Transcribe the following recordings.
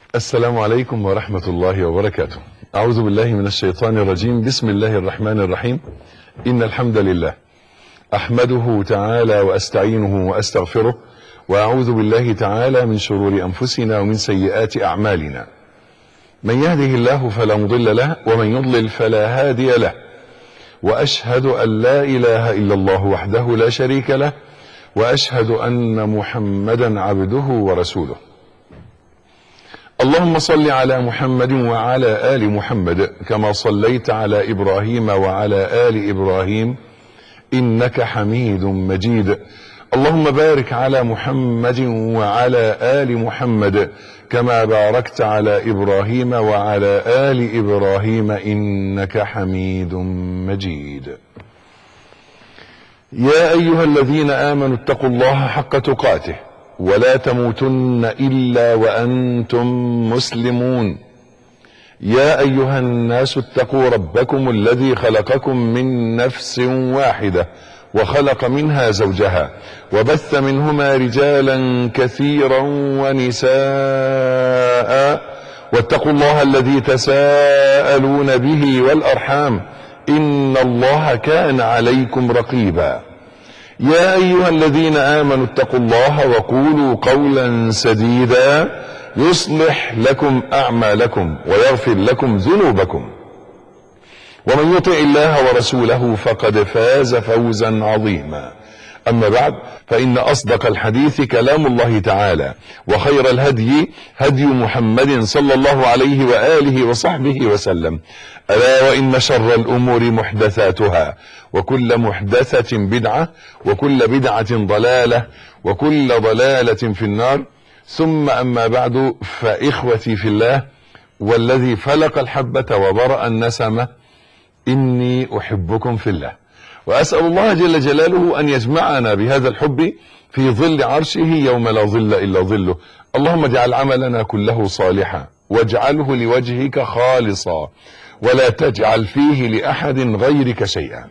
السلام عليكم ورحمة الله وبركاته أعوذ بالله من الشيطان الرجيم بسم الله الرحمن الرحيم إن الحمد لله أحمده تعالى وأستعينه وأستغفره وأعوذ بالله تعالى من شرور أنفسنا ومن سيئات أعمالنا من يهده الله فلا مضل له ومن يضلل فلا هادي له وأشهد أن لا إله إلا الله وحده لا شريك له وأشهد أن محمدا عبده ورسوله اللهم صل على محمد وعلى آل محمد كما صليت على إبراهيم وعلى آل إبراهيم إنك حميد مجيد اللهم بارك على محمد وعلى آل محمد كما باركت على إبراهيم وعلى آل إبراهيم إنك حميد مجيد يا أيها الذين آمنوا اتقوا الله حق تقاته ولا تموتن إلا وأنتم مسلمون يا أيها الناس اتقوا ربكم الذي خلقكم من نفس واحدة وخلق منها زوجها وبث منهما رجالا كثيرا ونساء واتقوا الله الذي تساءلون به والأرحام إن الله كان عليكم رقيبا يا أيها الذين آمنوا اتقوا الله وقولوا قولا سديدا يصلح لكم أعمالكم ويغفر لكم ذنوبكم ومن يطع الله ورسوله فقد فاز فوزا عظيما أما بعد فإن أصدق الحديث كلام الله تعالى وخير الهدي هدي محمد صلى الله عليه وآله وصحبه وسلم ألا وإن شر الأمور محدثاتها وكل محدثة بدعة وكل بدعة ضلالة وكل ضلالة في النار ثم أما بعد فإخوتي في الله والذي فلق الحبة وبرأ النسمة إني أحبكم في الله وأسأل الله جل جلاله أن يجمعنا بهذا الحب في ظل عرشه يوم لا ظل إلا ظله اللهم اجعل عملنا كله صالحا واجعله لوجهك خالصا ولا تجعل فيه لأحد غيرك شيئا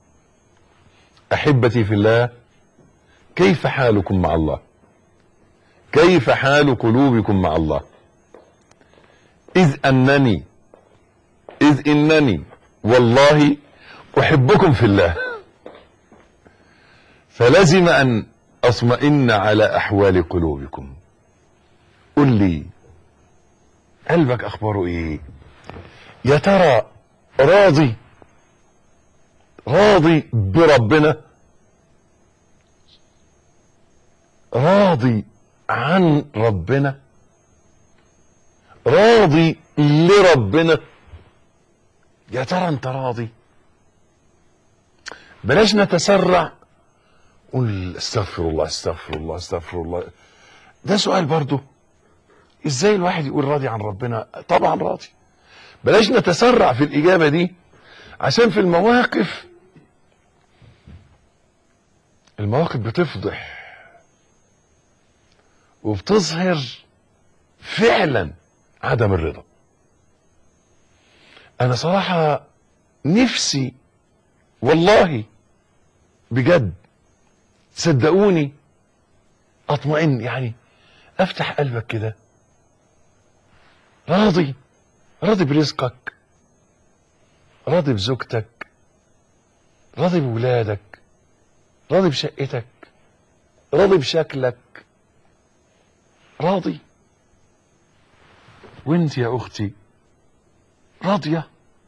أحبتي في الله كيف حالكم مع الله كيف حال قلوبكم مع الله إذ أنني إذ إنني والله أحبكم في الله فلزم أن أطمئن على أحوال قلوبكم قل لي قلبك أخباره إيه يا ترى راضي راضي بربنا راضي عن ربنا راضي لربنا يا ترى انت راضي بلاش نتسرع قول استغفر الله استغفر الله استغفر الله ده سؤال برضه ازاي الواحد يقول راضي عن ربنا طبعا راضي بلاش نتسرع في الاجابه دي عشان في المواقف المواقف بتفضح وبتظهر فعلا عدم الرضا انا صراحه نفسي والله بجد صدقوني اطمئن يعني افتح قلبك كده راضي راضي برزقك راضي بزوجتك راضي بولادك راضي بشقتك راضي بشكلك راضي وانت يا اختي راضيه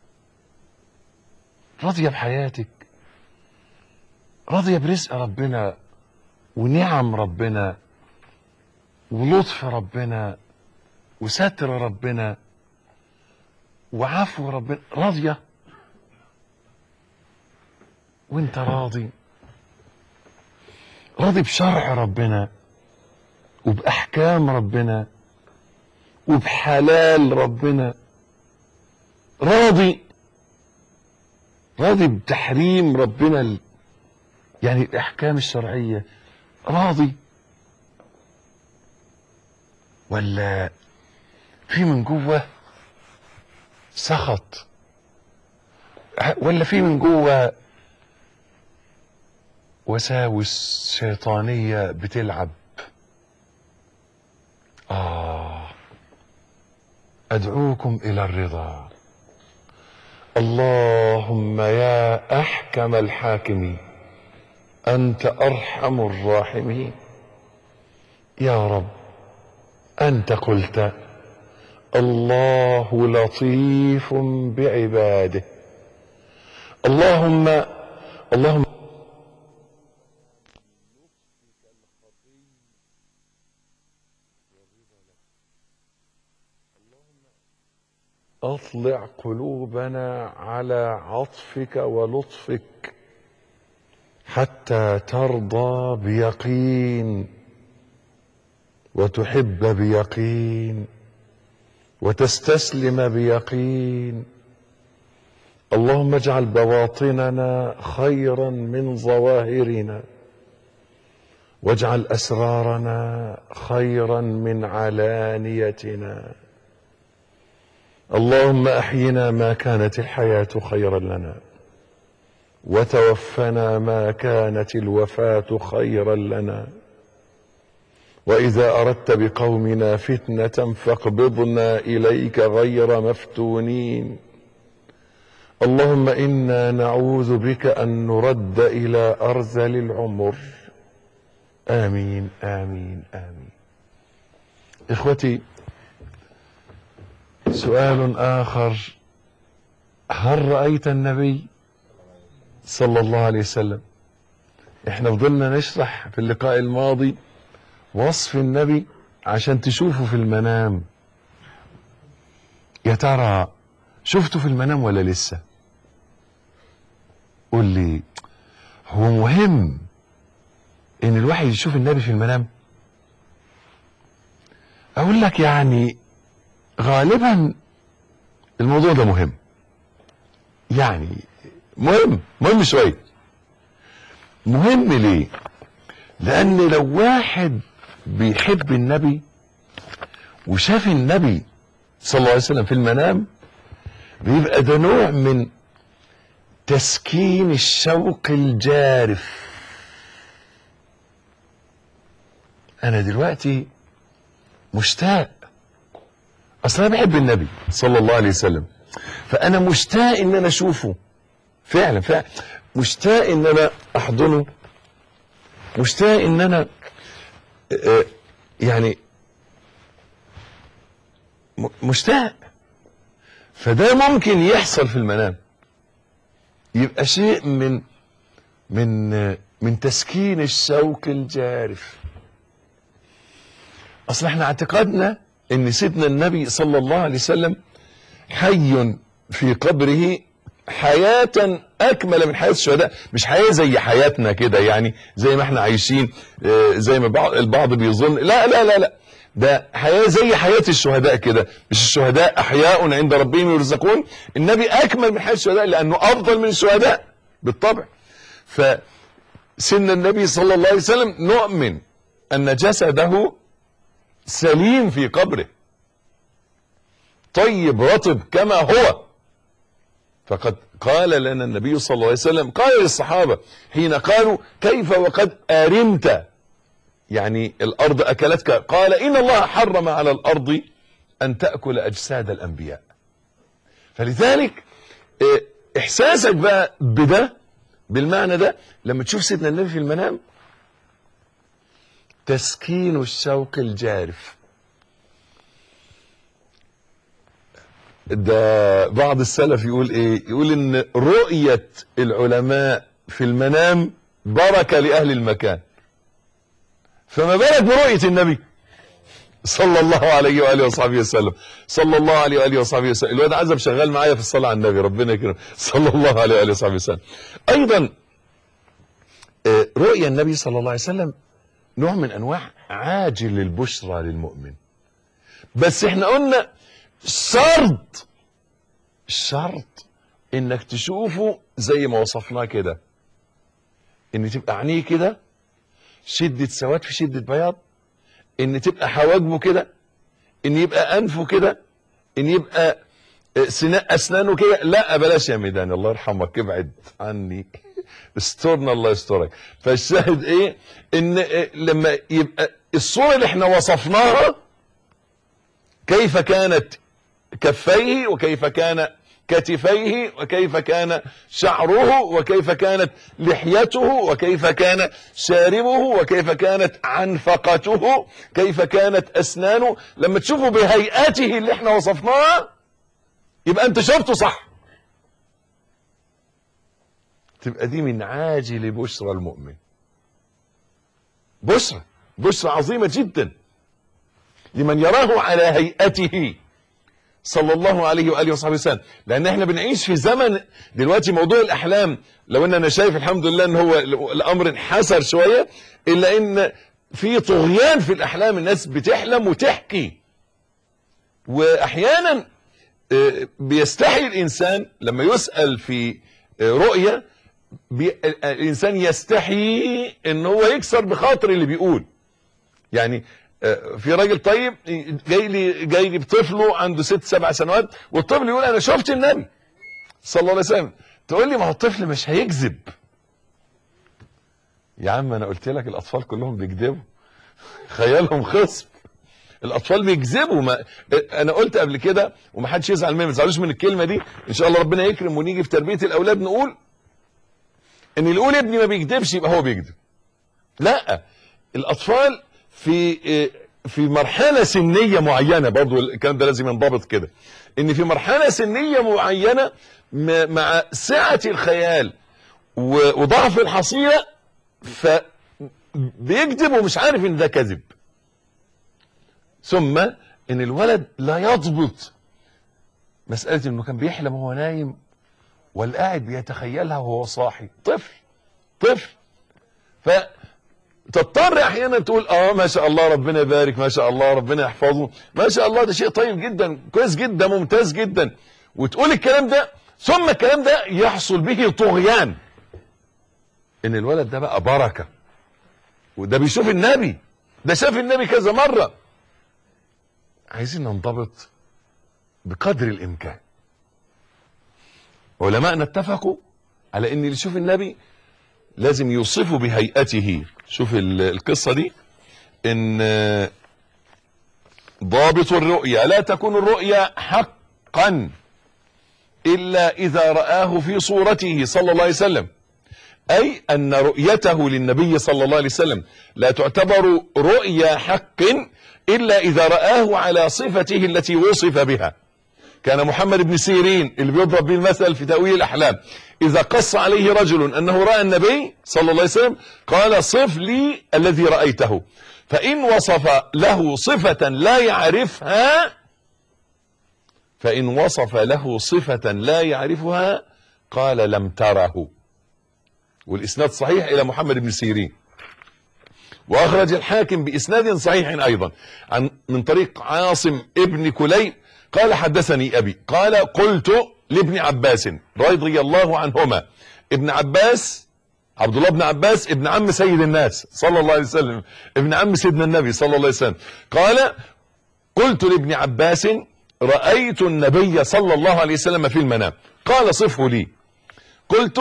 راضيه بحياتك راضيه برزق ربنا ونعم ربنا ولطف ربنا وستر ربنا وعفو ربنا راضيه وانت راضي راضي بشرع ربنا وباحكام ربنا وبحلال ربنا راضي راضي بتحريم ربنا ال... يعني الاحكام الشرعيه راضي ولا في من جوه سخط ولا في من جوه وساوس شيطانيه بتلعب اه ادعوكم الى الرضا اللهم يا احكم الحاكمين انت ارحم الراحمين يا رب انت قلت الله لطيف بعباده اللهم اللهم اطلع قلوبنا على عطفك ولطفك حتى ترضى بيقين وتحب بيقين وتستسلم بيقين اللهم اجعل بواطننا خيرا من ظواهرنا واجعل اسرارنا خيرا من علانيتنا اللهم احينا ما كانت الحياه خيرا لنا وتوفنا ما كانت الوفاه خيرا لنا واذا اردت بقومنا فتنه فاقبضنا اليك غير مفتونين اللهم انا نعوذ بك ان نرد الى ارذل العمر امين امين امين اخوتي سؤال اخر هل رايت النبي صلى الله عليه وسلم احنا فضلنا نشرح في اللقاء الماضي وصف النبي عشان تشوفه في المنام يا ترى شفته في المنام ولا لسه قول لي هو مهم ان الواحد يشوف النبي في المنام اقول لك يعني غالبا الموضوع ده مهم يعني مهم مهم شويه مهم ليه لان لو واحد بيحب النبي وشاف النبي صلى الله عليه وسلم في المنام بيبقى ده نوع من تسكين الشوق الجارف انا دلوقتي مشتاق اصل انا بحب النبي صلى الله عليه وسلم فانا مشتاق ان انا اشوفه فعلا فعلا مشتاق ان انا احضنه مشتاق ان انا آه، يعني م- مشتاق فده ممكن يحصل في المنام يبقى شيء من من آه، من تسكين الشوق الجارف اصل احنا اعتقدنا ان سيدنا النبي صلى الله عليه وسلم حي في قبره حياة أكمل من حياة الشهداء مش حياة زي حياتنا كده يعني زي ما احنا عايشين آه، زي ما بعض البعض بيظن لا لا لا لا ده حياة زي حياة الشهداء كده مش الشهداء أحياء عند ربهم يرزقون النبي أكمل من حياة الشهداء لأنه أفضل من الشهداء بالطبع فسن النبي صلى الله عليه وسلم نؤمن أن جسده سليم في قبره طيب رطب كما هو فقد قال لنا النبي صلى الله عليه وسلم قال للصحابة حين قالوا كيف وقد أرمت يعني الأرض أكلتك قال إن الله حرم على الأرض أن تأكل أجساد الأنبياء فلذلك آه، إحساسك بقى بده بالمعنى ده لما تشوف سيدنا النبي في المنام تسكين الشوق الجارف ده بعض السلف يقول ايه يقول ان رؤية العلماء في المنام بركة لأهل المكان فما بالك برؤية النبي صلى الله عليه وآله وصحبه وسلم صلى الله عليه وآله وصحبه وسلم الواد عزب شغال معايا في الصلاة على النبي ربنا يكرمه صلى الله عليه وآله وصحبه وسلم أيضا آه، رؤيا النبي صلى الله عليه وسلم نوع من أنواع عاجل البشرى للمؤمن بس احنا قلنا شرط الشرط انك تشوفه زي ما وصفناه كده ان تبقى عينيه كده شدة سواد في شدة بياض ان تبقى حواجبه كده ان يبقى انفه كده ان يبقى سنا- اسنانه كده لا بلاش يا ميدان الله يرحمك ابعد عني استرنا الله يسترك فالشاهد ايه ان إيه لما يبقى الصورة اللي احنا وصفناها كيف كانت كفيه وكيف كان كتفيه وكيف كان شعره وكيف كانت لحيته وكيف كان شاربه وكيف كانت عنفقته كيف كانت أسنانه لما تشوفه بهيئاته اللي احنا وصفناها يبقى انت شفته صح تبقى دي من عاجل بشرى المؤمن بشرى بشرى عظيمة جدا لمن يراه على هيئته صلى الله عليه واله وصحبه وسلم لان احنا بنعيش في زمن دلوقتي موضوع الاحلام لو ان انا شايف الحمد لله ان هو الامر انحسر شويه الا ان في طغيان في الاحلام الناس بتحلم وتحكي واحيانا آه، بيستحي الانسان لما يسال في آه، رؤيه بي الانسان يستحي ان هو يكسر بخاطر اللي بيقول يعني آه، في راجل طيب جاي لي جاي لي بطفله عنده ست سبع سنوات والطفل يقول انا شفت النبي صلى الله عليه وسلم تقول لي ما هو الطفل مش هيكذب يا عم انا قلت لك الاطفال كلهم بيكذبوا خيالهم خصب الاطفال بيكذبوا ما انا قلت قبل كده ومحدش يزعل مني ما تزعلوش من الكلمه دي ان شاء الله ربنا يكرم ونيجي في تربيه الاولاد نقول ان اللي يقول ابني ما بيكذبش يبقى هو بيكذب لا الاطفال في في مرحله سنيه معينه برضو الكلام ده لازم ينضبط كده ان في مرحله سنيه معينه م- مع سعه الخيال و- وضعف الحصيله فبيكذب ومش عارف ان ده كذب ثم ان الولد لا يضبط مساله انه كان بيحلم وهو نايم والقاعد بيتخيلها وهو صاحي طفل طفل فتضطر احيانا تقول اه ما شاء الله ربنا يبارك ما شاء الله ربنا يحفظه ما شاء الله ده شيء طيب جدا كويس جدا ممتاز جدا وتقول الكلام ده ثم الكلام ده يحصل به طغيان ان الولد ده بقى بركه وده بيشوف النبي ده شاف النبي كذا مره عايزين ننضبط بقدر الامكان علماءنا اتفقوا على ان اللي يشوف النبي لازم يوصفه بهيئته شوف ال- القصة دي ان آه، ضابط الرؤيا لا تكون الرؤيا حقا الا اذا رآه في صورته صلى الله عليه وسلم اي ان رؤيته للنبي صلى الله عليه وسلم لا تعتبر رؤيا حق الا اذا رآه على صفته التي وصف بها كان محمد بن سيرين اللي بيضرب به المثل في تأويل الأحلام إذا قص عليه رجل أنه رأى النبي صلى الله عليه وسلم قال صف لي الذي رأيته فإن وصف له صفة لا يعرفها فإن وصف له صفة لا يعرفها قال لم تره والإسناد صحيح إلى محمد بن سيرين وأخرج الحاكم بإسناد صحيح أيضا عن من طريق عاصم ابن كليب قال حدثني أبي قال قلت لابن عباس رضي الله عنهما ابن عباس عبد الله بن عباس ابن عم سيد الناس صلى الله عليه وسلم ابن عم سيدنا النبي صلى الله عليه وسلم قال قلت لابن عباس رأيت النبي صلى الله عليه وسلم في المنام قال صفه لي قلت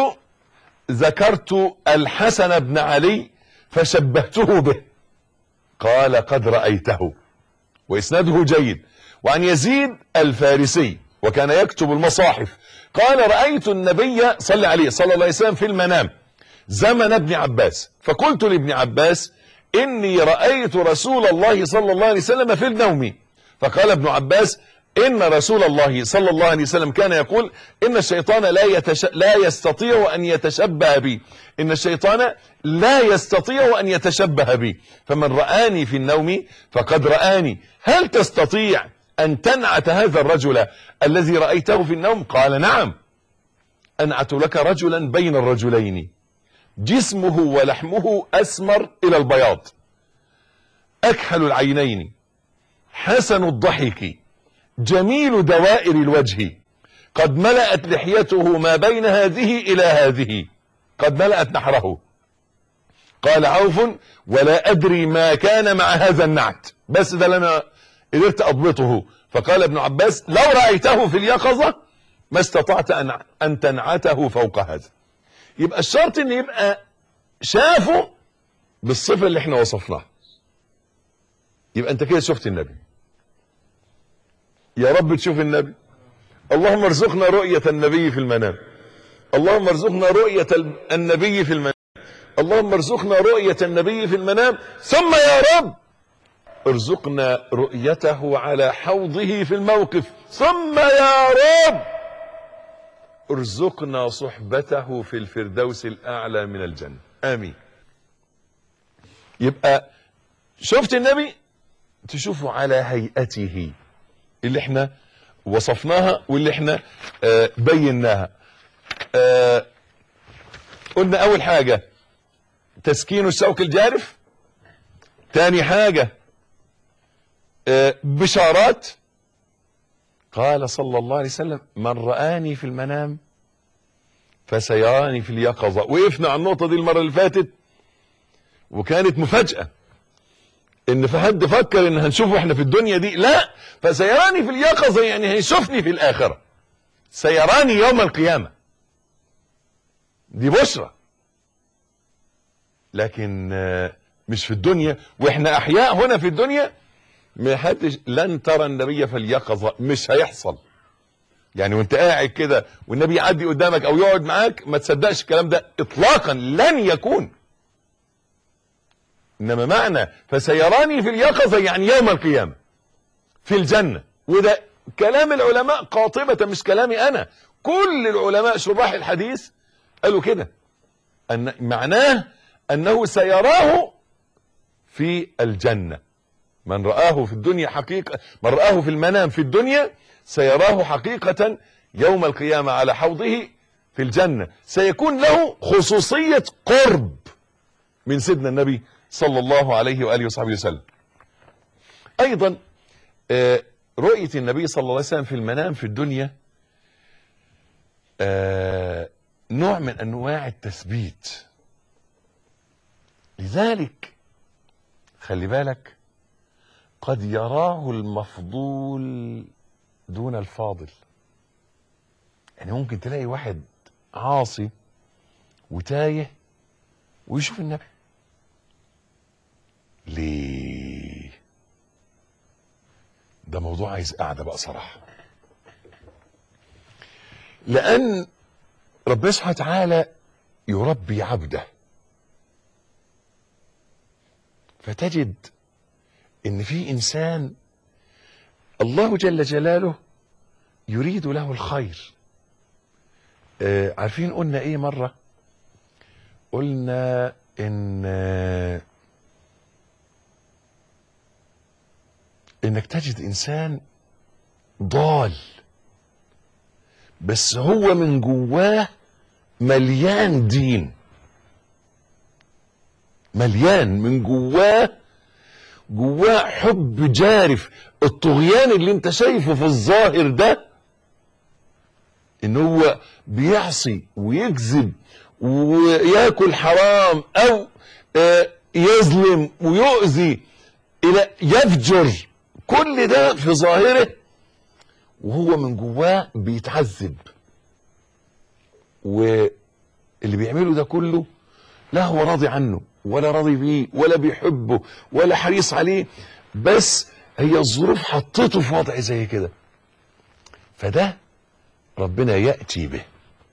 ذكرت الحسن بن علي فشبهته به قال قد رأيته وإسناده جيد وعن يزيد الفارسي وكان يكتب المصاحف قال رأيت النبي صلى عليه صلى الله عليه وسلم في المنام زمن ابن عباس فقلت لابن عباس إني رأيت رسول الله صلى الله عليه وسلم في النوم فقال ابن عباس إن رسول الله صلى الله عليه وسلم كان يقول إن الشيطان لا, يتش... لا يستطيع أن يتشبه بي إن الشيطان لا يستطيع أن يتشبه بي فمن رآني في النوم فقد رآني هل تستطيع أن تنعت هذا الرجل الذي رأيته في النوم قال نعم أنعت لك رجلا بين الرجلين جسمه ولحمه أسمر إلى البياض أكحل العينين حسن الضحك جميل دوائر الوجه قد ملأت لحيته ما بين هذه إلى هذه قد ملأت نحره قال عوف ولا أدري ما كان مع هذا النعت بس ده لنا قدرت أضبطه فقال ابن عباس لو رأيته في اليقظة ما استطعت أن, أن تنعته فوق هذا يبقى الشرط ان يبقى شافه بالصفة اللي احنا وصفناها يبقى انت كده شفت النبي يا رب تشوف النبي اللهم ارزقنا رؤية النبي في المنام اللهم ارزقنا رؤية النبي في المنام اللهم ارزقنا رؤية النبي في المنام ثم يا رب ارزقنا رؤيته على حوضه في الموقف ثم يا رب ارزقنا صحبته في الفردوس الأعلى من الجنة آمين يبقى شفت النبي تشوفه على هيئته اللي احنا وصفناها واللي احنا آه بيناها آه قلنا اول حاجة تسكين الشوك الجارف تاني حاجة آه بشارات قال صلى الله عليه وسلم من رآني في المنام فسيراني في اليقظة وقفنا على النقطة دي المرة اللي فاتت وكانت مفاجأة ان في حد فكر ان هنشوفه احنا في الدنيا دي لا فسيراني في اليقظة يعني هيشوفني في الاخرة سيراني يوم القيامة دي بشرى لكن مش في الدنيا واحنا احياء هنا في الدنيا ما حدش لن ترى النبي في اليقظة مش هيحصل يعني وانت قاعد كده والنبي يعدي قدامك او يقعد معاك ما تصدقش الكلام ده اطلاقا لن يكون انما معنى فسيراني في اليقظة يعني يوم القيامة في الجنة وده كلام العلماء قاطبة مش كلامي انا كل العلماء شراح الحديث قالوا كده أن معناه انه سيراه في الجنة من رآه في الدنيا حقيقة من رآه في المنام في الدنيا سيراه حقيقة يوم القيامة على حوضه في الجنة سيكون له خصوصية قرب من سيدنا النبي صلى الله عليه وآله وصحبه وسلم أيضا رؤية النبي صلى الله عليه وسلم في المنام في الدنيا نوع من أنواع التثبيت لذلك خلي بالك قد يراه المفضول دون الفاضل يعني ممكن تلاقي واحد عاصي وتايه ويشوف النبي ليه ده موضوع عايز قاعدة بقى صراحة لأن ربنا سبحانه وتعالى يربي عبده فتجد ان في انسان الله جل جلاله يريد له الخير آه عارفين قلنا ايه مرة قلنا ان آه انك تجد انسان ضال بس هو من جواه مليان دين مليان من جواه جواه حب جارف الطغيان اللي انت شايفه في الظاهر ده ان هو بيعصي ويكذب وياكل حرام او يظلم ويؤذي الى يفجر كل ده في ظاهره وهو من جواه بيتعذب واللي بيعمله ده كله لا هو راضي عنه ولا راضي بيه ولا بيحبه ولا حريص عليه بس هي الظروف حطته في وضع زي كده فده ربنا يأتي به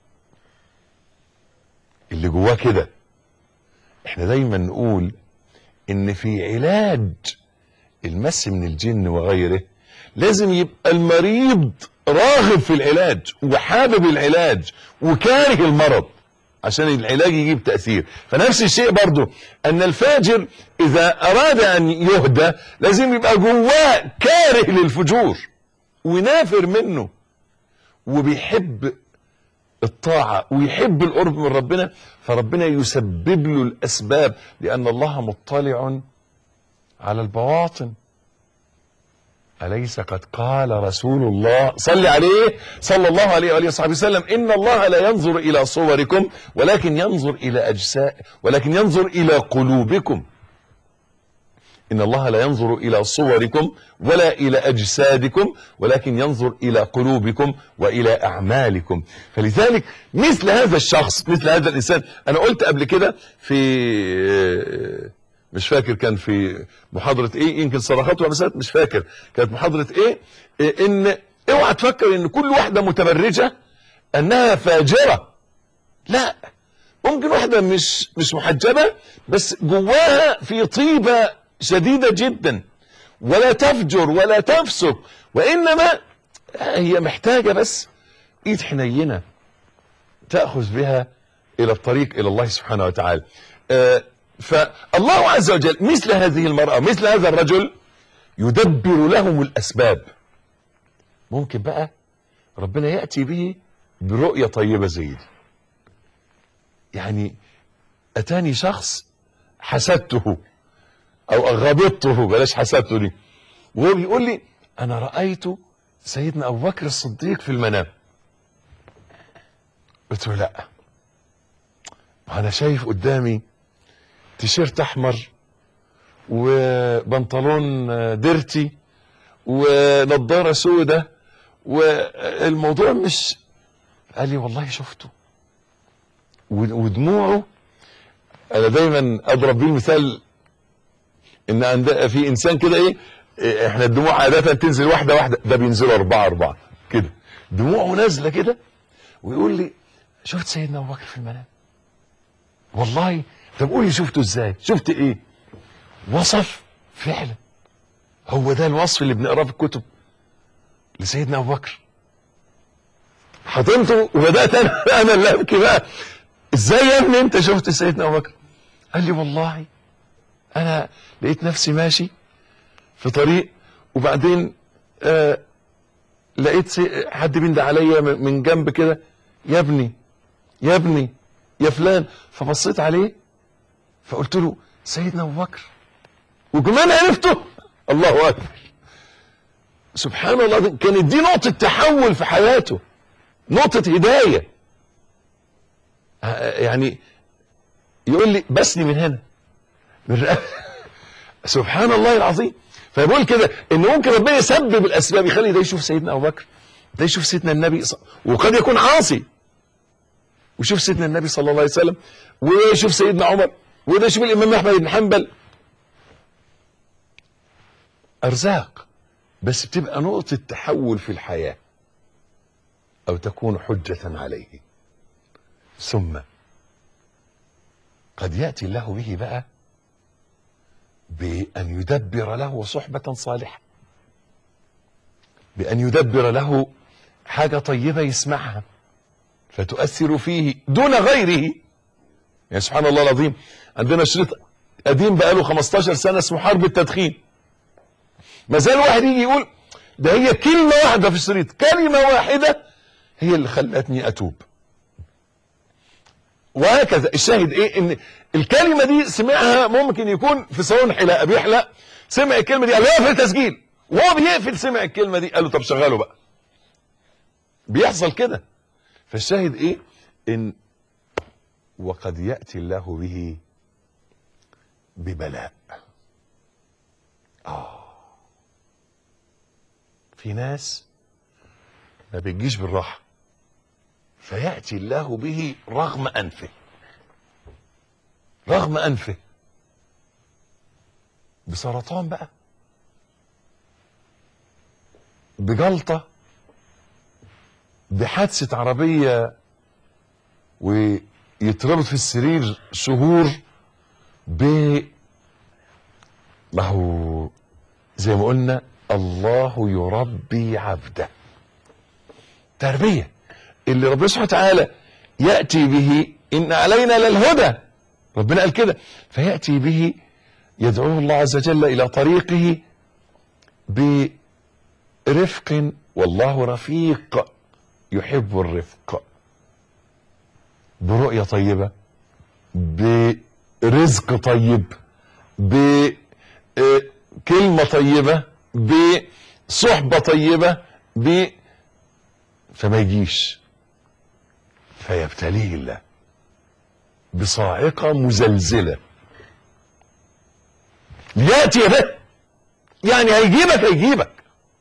اللي جواه كده احنا دايما نقول ان في علاج المس من الجن وغيره لازم يبقى المريض راغب في العلاج وحابب العلاج وكاره المرض عشان العلاج يجيب تأثير فنفس الشيء برضو ان الفاجر اذا اراد ان يهدى لازم يبقى جواه كاره للفجور ونافر منه وبيحب الطاعة ويحب القرب من ربنا فربنا يسبب له الأسباب لأن الله مطلع على البواطن أليس قد قال رسول الله صلى عليه صلى الله عليه وآله وصحبه وسلم إن الله لا ينظر إلى صوركم ولكن ينظر إلى أجساء ولكن ينظر إلى قلوبكم إن الله لا ينظر إلى صوركم ولا إلى أجسادكم ولكن ينظر إلى قلوبكم وإلى أعمالكم فلذلك مثل هذا الشخص مثل هذا الإنسان أنا قلت قبل كده في مش فاكر كان في محاضرة ايه يمكن صرخات ومسات مش فاكر كانت محاضرة ايه, إيه ان اوعى تفكر ان كل واحدة متبرجة انها فاجرة لا ممكن واحدة مش مش محجبة بس جواها في طيبة شديدة جدا ولا تفجر ولا تفسق وانما هي محتاجة بس ايد حنينة تأخذ بها الى الطريق الى الله سبحانه وتعالى آه فالله عز وجل مثل هذه المرأة مثل هذا الرجل يدبر لهم الاسباب ممكن بقى ربنا يأتي به برؤية طيبة زي دي يعني اتاني شخص حسدته او غضبته بلاش حسدته دي وهو بيقول لي انا رأيت سيدنا ابو بكر الصديق في المنام قلت له لا انا شايف قدامي تيشيرت احمر وبنطلون ديرتي ونضاره سودة والموضوع مش قال لي والله شفته ودموعه انا دايما اضرب بيه المثال ان عند في انسان كده ايه احنا الدموع عاده تنزل واحده واحده ده بينزلوا اربعه اربعه كده دموعه نازله كده ويقول لي شفت سيدنا ابو بكر في المنام والله طب قولي شفته ازاي شفت ايه وصف فعلا هو ده الوصف اللي بنقراه في الكتب لسيدنا ابو بكر حضنته وبدات انا انا اللي ابكي بقى ازاي يا ابني انت شفت سيدنا ابو بكر قال لي والله انا لقيت نفسي ماشي في طريق وبعدين آه لقيت حد بيندى عليا من جنب كده يا ابني يا ابني يا فلان فبصيت عليه فقلت له سيدنا ابو بكر وكمان عرفته الله اكبر سبحان الله كانت دي نقطة تحول في حياته نقطة هداية يعني يقول لي بسني من هنا من سبحان الله العظيم فبقول كده ان ممكن ربنا يسبب الاسباب يخلي ده يشوف سيدنا ابو بكر ده يشوف سيدنا النبي وقد يكون عاصي ويشوف سيدنا النبي صلى الله عليه وسلم ويشوف سيدنا عمر وده يشوف الامام احمد بن حنبل ارزاق بس بتبقى نقطة تحول في الحياة او تكون حجة عليه ثم قد يأتي الله به بقى بأن يدبر له صحبة صالحة بأن يدبر له حاجة طيبة يسمعها فتؤثر فيه دون غيره يعني سبحان الله العظيم عندنا شريط قديم بقاله 15 سنة اسمه حرب التدخين ما زال واحد يجي يقول ده هي كلمة واحدة في الشريط كلمة واحدة هي اللي خلتني أتوب وهكذا الشاهد ايه ان الكلمة دي سمعها ممكن يكون في صالون حلاقة بيحلق سمع الكلمة دي قال له اقفل تسجيل وهو بيقفل سمع الكلمة دي قال له طب شغله بقى بيحصل كده فالشاهد ايه ان وقد يأتي الله به ببلاء اه في ناس ما بتجيش بالراحه فيأتي الله به رغم أنفه رغم أنفه بسرطان بقى بجلطة بحادثة عربية ويتربط في السرير شهور ب ما هو زي ما قلنا الله يربي عبده تربيه اللي ربنا سبحانه وتعالى يأتي به إن علينا للهدى ربنا قال كده فيأتي به يدعوه الله عز وجل إلى طريقه برفق والله رفيق يحب الرفق برؤية طيبة برزق طيب بكلمة طيبة بصحبة طيبة ب فما يجيش فيبتليه الله بصاعقة مزلزلة ليأتي به يعني هيجيبك هيجيبك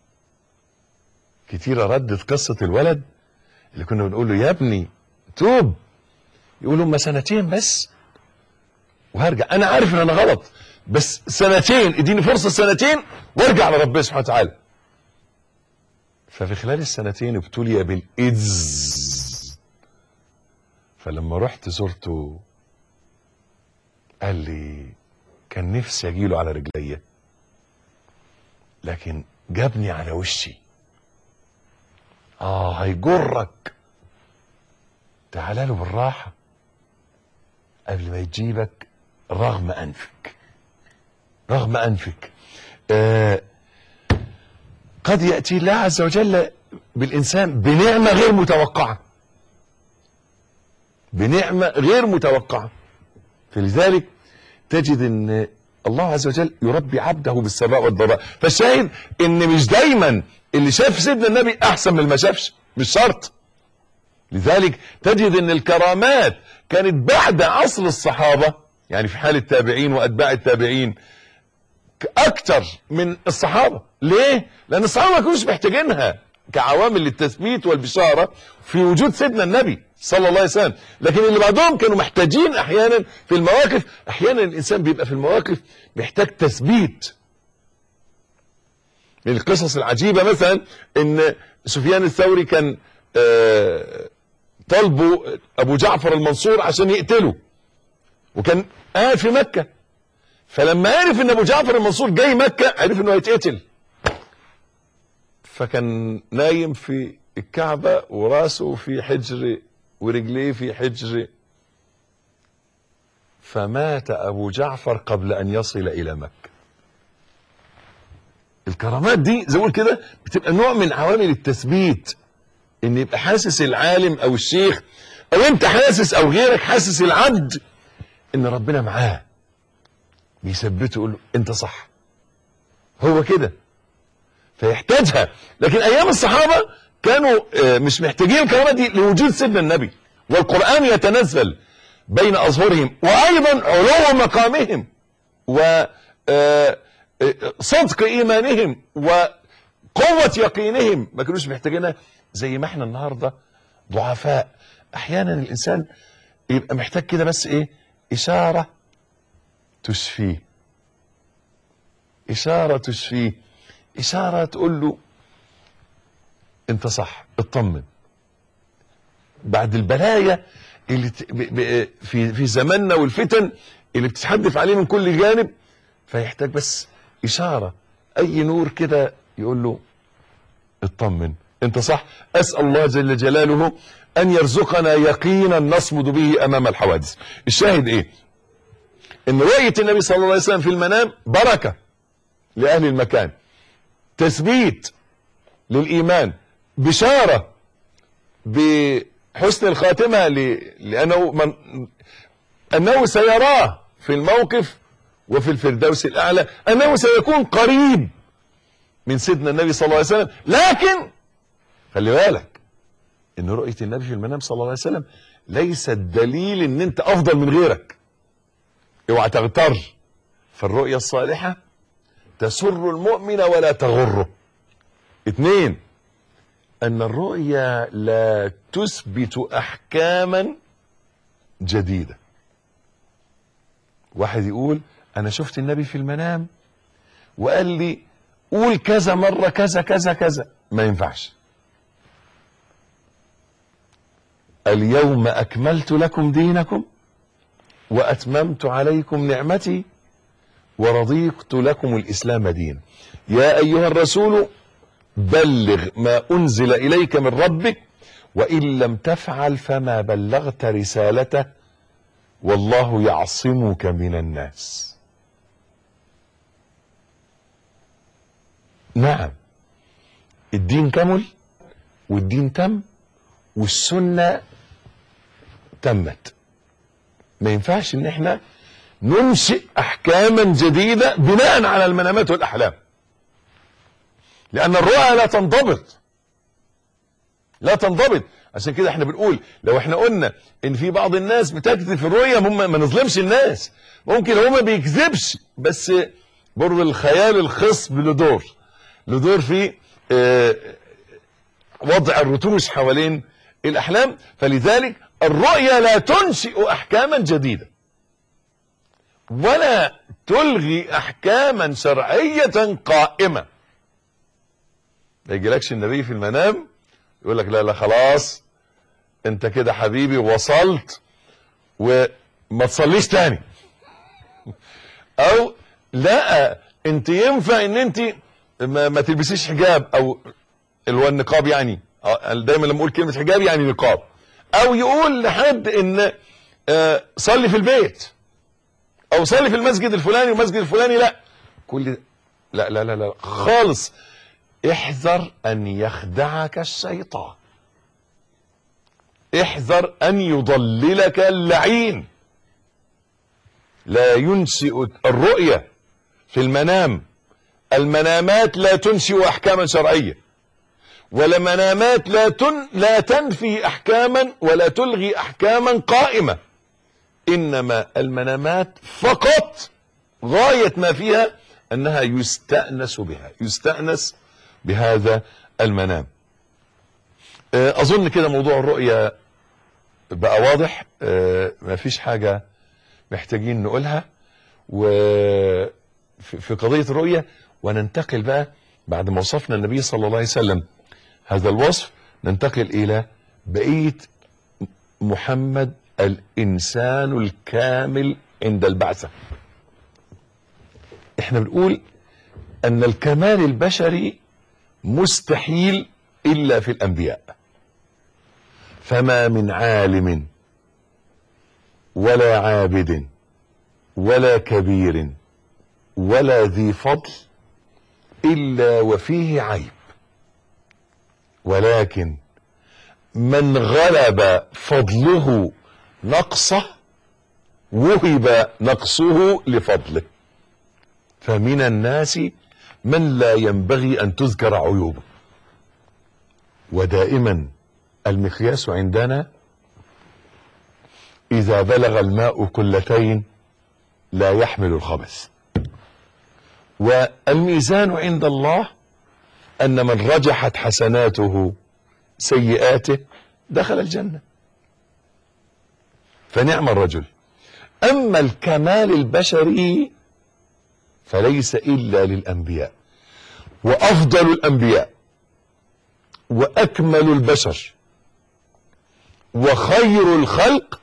كتيرة ردت قصة الولد اللي كنا بنقول له يا ابني توب يقول هما سنتين بس وهرجع انا عارف ان انا غلط بس سنتين اديني فرصة سنتين وارجع لربنا سبحانه وتعالى ففي خلال السنتين ابتلي بالإيدز فلما رحت زرته قال لي كان نفسي اجيله على رجليا لكن جابني على وشي اه هيجرك تعال له بالراحة قبل ما يجيبك رغم انفك رغم انفك آه قد يأتي الله عز وجل بالإنسان بنعمة غير متوقعة بنعمة غير متوقعة فلذلك تجد ان الله عز وجل يربي عبده بالسراء والضراء فالشاهد ان مش دايما اللي شاف سيدنا النبي احسن من اللي ما شافش مش شرط لذلك تجد ان الكرامات كانت بعد عصر الصحابة يعني في حال التابعين واتباع التابعين اكتر من الصحابة ليه لان الصحابة ما كانوش محتاجينها كعوامل للتثبيت والبشارة في وجود سيدنا النبي صلى الله عليه وسلم لكن اللي بعدهم كانوا محتاجين احيانا في المواقف احيانا الانسان بيبقى في المواقف محتاج تثبيت من القصص العجيبة مثلا ان سفيان الثوري كان آه طلبوا ابو جعفر المنصور عشان يقتله وكان قاعد في مكة فلما عرف ان ابو جعفر المنصور جاي مكة عرف انه هيتقتل فكان نايم في الكعبة وراسه في حجر ورجليه في حجر فمات ابو جعفر قبل ان يصل الى مكة الكرامات دي زي ما اقول كده بتبقى نوع من عوامل التثبيت ان يبقى حاسس العالم او الشيخ او انت حاسس او غيرك حاسس العبد ان ربنا معاه بيثبته يقول له انت صح هو كده فيحتاجها لكن ايام الصحابه كانوا مش محتاجين الكرامات دي لوجود سيدنا النبي والقران يتنزل بين اظهرهم وايضا علو مقامهم و صدق ايمانهم وقوه يقينهم ما كانوش محتاجينها زي ما احنا النهارده ضعفاء احيانا الانسان يبقى محتاج كده بس ايه اشاره تشفيه اشاره تشفيه اشاره تقول له انت صح اطمن بعد البلايا اللي في في زماننا والفتن اللي بتتحدف عليه من كل جانب فيحتاج بس اشاره اي نور كده يقول له اطمن انت صح اسال الله جل جلاله ان يرزقنا يقينا نصمد به امام الحوادث الشاهد ايه ان رؤيه النبي صلى الله عليه وسلم في المنام بركه لاهل المكان تثبيت للايمان بشاره بحسن الخاتمه لانه من انه سيراه في الموقف وفي الفردوس الاعلى انه سيكون قريب من سيدنا النبي صلى الله عليه وسلم لكن خلي بالك ان رؤيه النبي في المنام صلى الله عليه وسلم ليست دليل ان انت افضل من غيرك اوعى تغتر فالرؤيه الصالحه تسر المؤمن ولا تغره اثنين ان الرؤيا لا تثبت احكاما جديده واحد يقول انا شفت النبي في المنام وقال لي قول كذا مره كذا كذا كذا ما ينفعش اليوم اكملت لكم دينكم واتممت عليكم نعمتي ورضيت لكم الاسلام دينا يا ايها الرسول بلغ ما انزل اليك من ربك وان لم تفعل فما بلغت رسالته والله يعصمك من الناس نعم الدين كمل والدين تم والسنه تمت ما ينفعش ان احنا ننشئ احكاما جديده بناء على المنامات والاحلام لان الرؤى لا تنضبط لا تنضبط عشان كده احنا بنقول لو احنا قلنا ان في بعض الناس بتكذب في الرؤيا هم ما نظلمش الناس ممكن هو ما بيكذبش بس برضه الخيال الخصب له دور له دور في اه وضع الرتوش حوالين الاحلام فلذلك الرؤيا لا تنشئ احكاما جديده ولا تلغي احكاما شرعية قائمة ما يجيلكش النبي في المنام يقول لك لا لا خلاص انت كده حبيبي وصلت وما تصليش تاني او لا انت ينفع ان انت ما, ما تلبسيش حجاب او اللي هو النقاب يعني آه، دايما لما اقول كلمه حجاب يعني نقاب او يقول لحد ان آه، صلي في البيت او صلي في المسجد الفلاني والمسجد الفلاني لا كل لا لا لا لا خالص احذر ان يخدعك الشيطان احذر ان يضللك اللعين لا ينشئ الرؤية في المنام المنامات لا تنشئ احكاما شرعية ولا منامات لا تن لا تنفي احكاما ولا تلغي احكاما قائمة انما المنامات فقط غاية ما فيها انها يستأنس بها يستأنس بهذا المنام آه، اظن كده موضوع الرؤية بقى واضح آه، مفيش حاجة محتاجين نقولها وفي في قضية الرؤية وننتقل بقى بعد ما وصفنا النبي صلى الله عليه وسلم هذا الوصف ننتقل الى بقية محمد الانسان الكامل عند البعثة احنا بنقول ان الكمال البشري مستحيل الا في الانبياء فما من عالم ولا عابد ولا كبير ولا ذي فضل الا وفيه عيب ولكن من غلب فضله نقصه وهب نقصه لفضله فمن الناس من لا ينبغي ان تذكر عيوبه ودائما المقياس عندنا اذا بلغ الماء كلتين لا يحمل الخبث والميزان عند الله ان من رجحت حسناته سيئاته دخل الجنة فنعم الرجل اما الكمال البشري فليس الا للانبياء وافضل الانبياء واكمل البشر وخير الخلق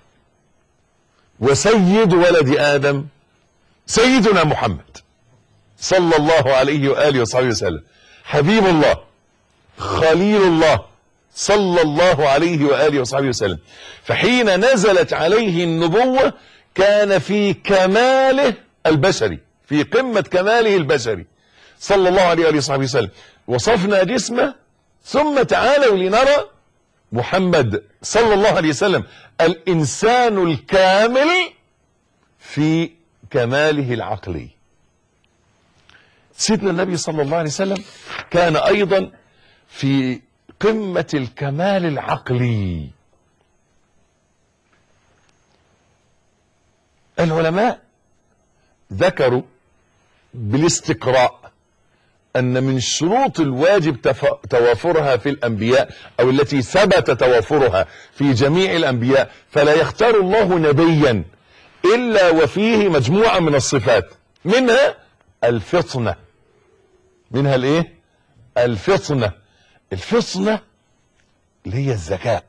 وسيد ولد ادم سيدنا محمد صلى الله عليه واله وصحبه وسلم حبيب الله خليل الله صلى الله عليه واله وصحبه وسلم فحين نزلت عليه النبوه كان في كماله البشري في قمه كماله البشري صلى الله عليه واله وصحبه وسلم وصفنا جسمه ثم تعالوا لنرى محمد صلى الله عليه وسلم الانسان الكامل في كماله العقلي سيدنا النبي صلى الله عليه وسلم كان ايضا في قمة الكمال العقلي العلماء ذكروا بالاستقراء ان من شروط الواجب تف- توافرها في الانبياء او التي ثبت توافرها في جميع الانبياء فلا يختار الله نبيا الا وفيه مجموعة من الصفات منها الفطنة منها الايه الفطنة الفطنة اللي هي الذكاء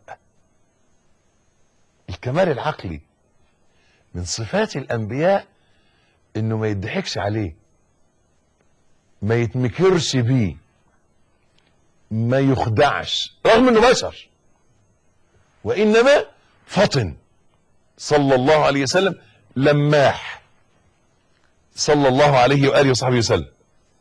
الكمال العقلي من صفات الانبياء انه ما يضحكش عليه ما يتمكرش بيه ما يخدعش رغم انه بشر وانما فطن صلى الله عليه وسلم لماح صلى الله عليه واله وصحبه وسلم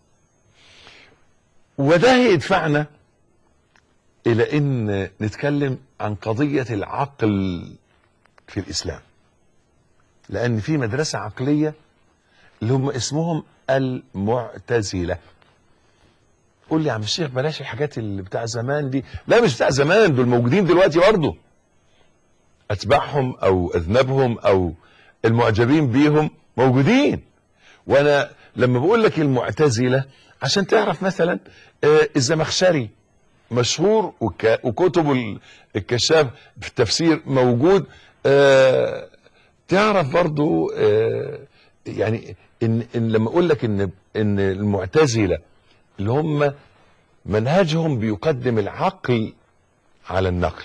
وده يدفعنا الى ان نتكلم عن قضيه العقل في الاسلام لان في مدرسه عقليه اللي هم اسمهم المعتزله قول لي يا عم الشيخ بلاش الحاجات اللي بتاع زمان دي لا مش بتاع زمان دول موجودين دلوقتي برضه اتباعهم او اذنبهم او المعجبين بيهم موجودين وانا لما بقول لك المعتزله عشان تعرف مثلا آه، الزمخشري مشهور وك- وكتب ال- الكشاف في التفسير موجود آه، تعرف برضو آه، يعني ان, إن لما اقول لك ان ان المعتزله اللي هم منهجهم بيقدم العقل على النقل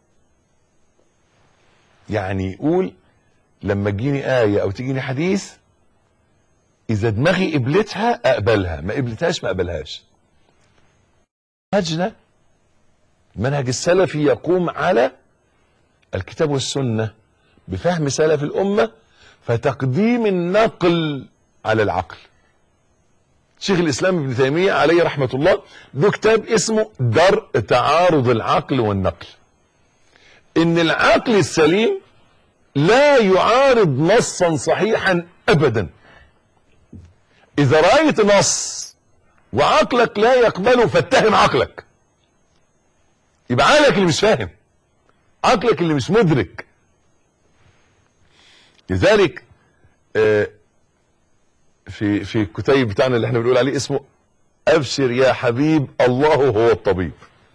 يعني يقول لما تجيني آية أو تجيني حديث إذا دماغي قبلتها أقبلها ما قبلتهاش ما أقبلهاش منهجنا المنهج السلفي يقوم على الكتاب والسنة بفهم سلف الأمة فتقديم النقل على العقل شيخ الإسلام ابن تيمية عليه رحمة الله له كتاب اسمه درء تعارض العقل والنقل إن العقل السليم لا يعارض نصا صحيحا أبدا إذا رأيت نص وعقلك لا يقبله فاتهم عقلك يبقى عقلك اللي مش فاهم عقلك اللي مش مدرك لذلك آه، في في الكتيب بتاعنا اللي احنا بنقول عليه اسمه ابشر يا حبيب الله هو الطبيب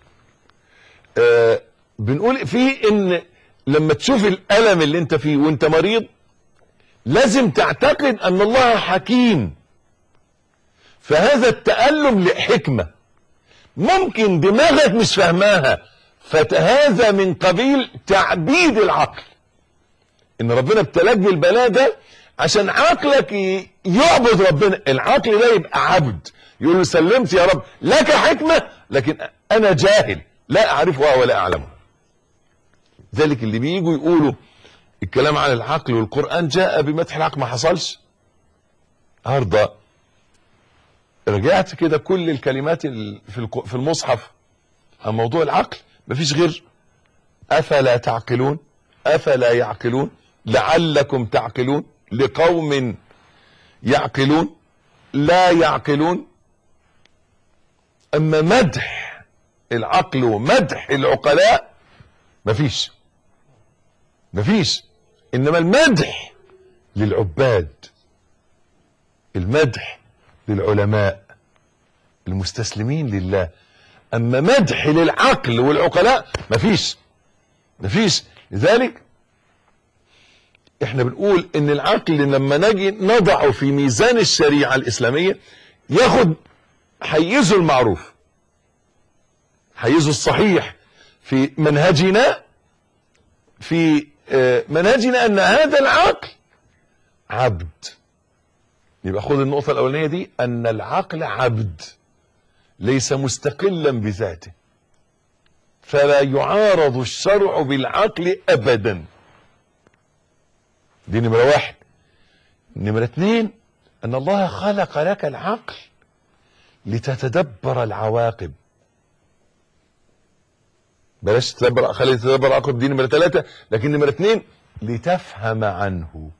آه، بنقول فيه ان لما تشوف الالم اللي انت فيه وانت مريض لازم تعتقد ان الله حكيم فهذا التألم لحكمة ممكن دماغك مش فاهماها فهذا من قبيل تعبيد العقل ان ربنا ابتلاك بالبلاء ده عشان عقلك ي- يعبد ربنا العقل ده يبقى عبد يقول له سلمت يا رب لك حكمة لكن انا جاهل لا اعرفها ولا اعلمها ذلك اللي بييجوا يقولوا الكلام عن العقل والقرآن جاء بمدح العقل ما حصلش النهارده رجعت كده كل الكلمات ال- في الق- في المصحف عن موضوع العقل مفيش غير افلا تعقلون افلا يعقلون لعلكم تعقلون لقوم يعقلون لا يعقلون اما مدح العقل ومدح العقلاء مفيش مفيش انما المدح للعباد المدح للعلماء المستسلمين لله اما مدح للعقل والعقلاء مفيش مفيش لذلك احنا بنقول ان العقل لما نجي نضعه في ميزان الشريعة الاسلامية ياخد حيزه المعروف حيزه الصحيح في منهجنا في آه، منهجنا ان هذا العقل عبد يبقى خد النقطة الأولانية دي أن العقل عبد ليس مستقلا بذاته فلا يعارض الشرع بالعقل أبدا دي نمرة واحد نمرة اتنين أن الله خلق لك العقل لتتدبر العواقب بلاش تدبر خلي تدبر العواقب دي نمرة ثلاثة لكن نمرة اتنين لتفهم عنه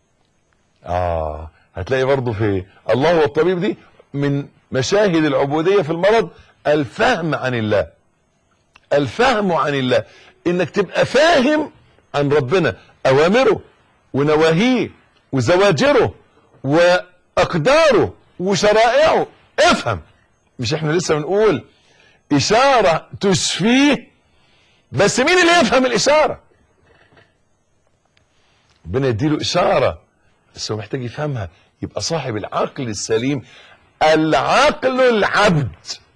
آه هتلاقي برضه في الله والطبيب دي من مشاهد العبودية في المرض الفهم عن الله الفهم عن الله انك تبقى فاهم عن ربنا اوامره ونواهيه وزواجره واقداره وشرائعه افهم مش احنا لسه بنقول اشارة تشفيه بس مين اللي يفهم الاشارة ربنا يديله اشارة بس هو محتاج يفهمها يبقى صاحب العقل السليم العقل العبد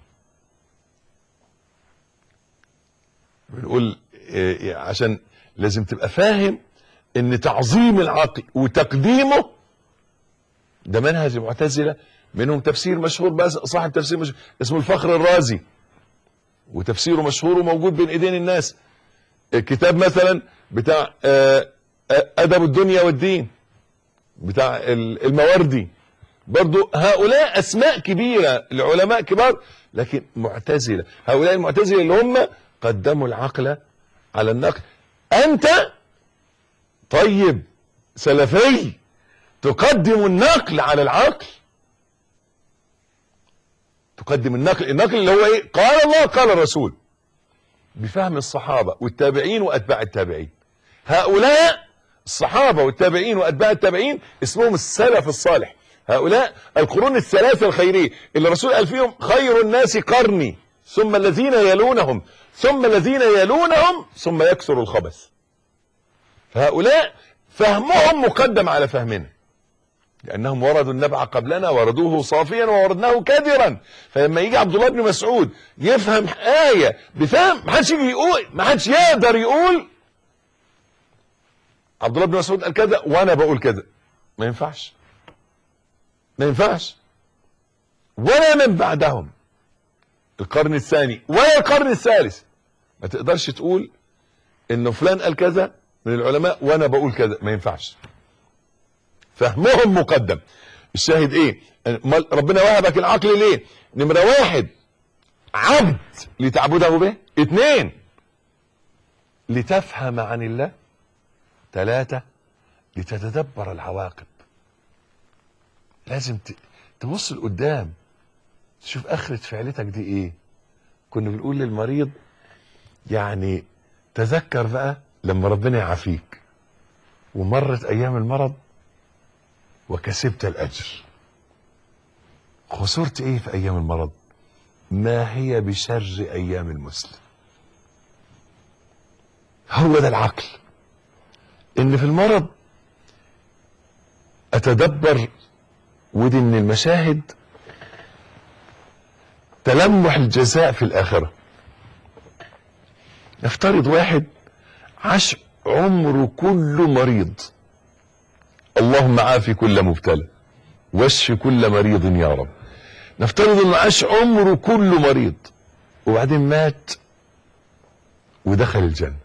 بنقول إيه، عشان لازم تبقى فاهم ان تعظيم العقل وتقديمه ده منهج المعتزلة منهم تفسير مشهور بس صاحب تفسير مشهور اسمه الفخر الرازي وتفسيره مشهور وموجود بين ايدين الناس الكتاب مثلا بتاع آه، آه، ادب الدنيا والدين بتاع ال- المواردي برضو هؤلاء اسماء كبيرة لعلماء كبار لكن معتزلة هؤلاء المعتزلة اللي هم قدموا العقل على النقل انت طيب سلفي تقدم النقل على العقل تقدم النقل النقل اللي هو ايه قال الله قال الرسول بفهم الصحابة والتابعين واتباع التابعين هؤلاء الصحابة والتابعين واتباع التابعين اسمهم السلف الصالح هؤلاء القرون الثلاثة الخيرية اللي الرسول قال فيهم خير الناس قرني ثم الذين يلونهم ثم الذين يلونهم ثم يكثر الخبث فهؤلاء فهمهم مقدم على فهمنا لانهم وردوا النبع قبلنا وردوه صافيا ووردناه كدرا فلما يجي عبد الله بن مسعود يفهم ايه بفهم ما حدش يجي يقول ما حدش يقدر يقول عبد الله بن مسعود قال كذا وانا بقول كذا ما ينفعش ما ينفعش ولا من بعدهم القرن الثاني ولا القرن الثالث ما تقدرش تقول انه فلان قال كذا من العلماء وانا بقول كذا ما ينفعش فهمهم مقدم الشاهد ايه أمال ربنا وهبك العقل ليه نمرة واحد عبد لتعبده به اثنين لتفهم عن الله ثلاثة لتتدبر العواقب لازم ت- تبص لقدام تشوف اخرة فعلتك دي ايه كنا بنقول للمريض يعني تذكر بقى لما ربنا يعافيك ومرت ايام المرض وكسبت الاجر خسرت ايه في ايام المرض ما هي بشر ايام المسلم هو ده العقل ان في المرض اتدبر ودي من المشاهد تلمح الجزاء في الاخره نفترض واحد عاش عمره كله مريض اللهم عافي كل مبتلى واشف كل مريض يا رب نفترض انه عاش عمره كله مريض وبعدين مات ودخل الجنة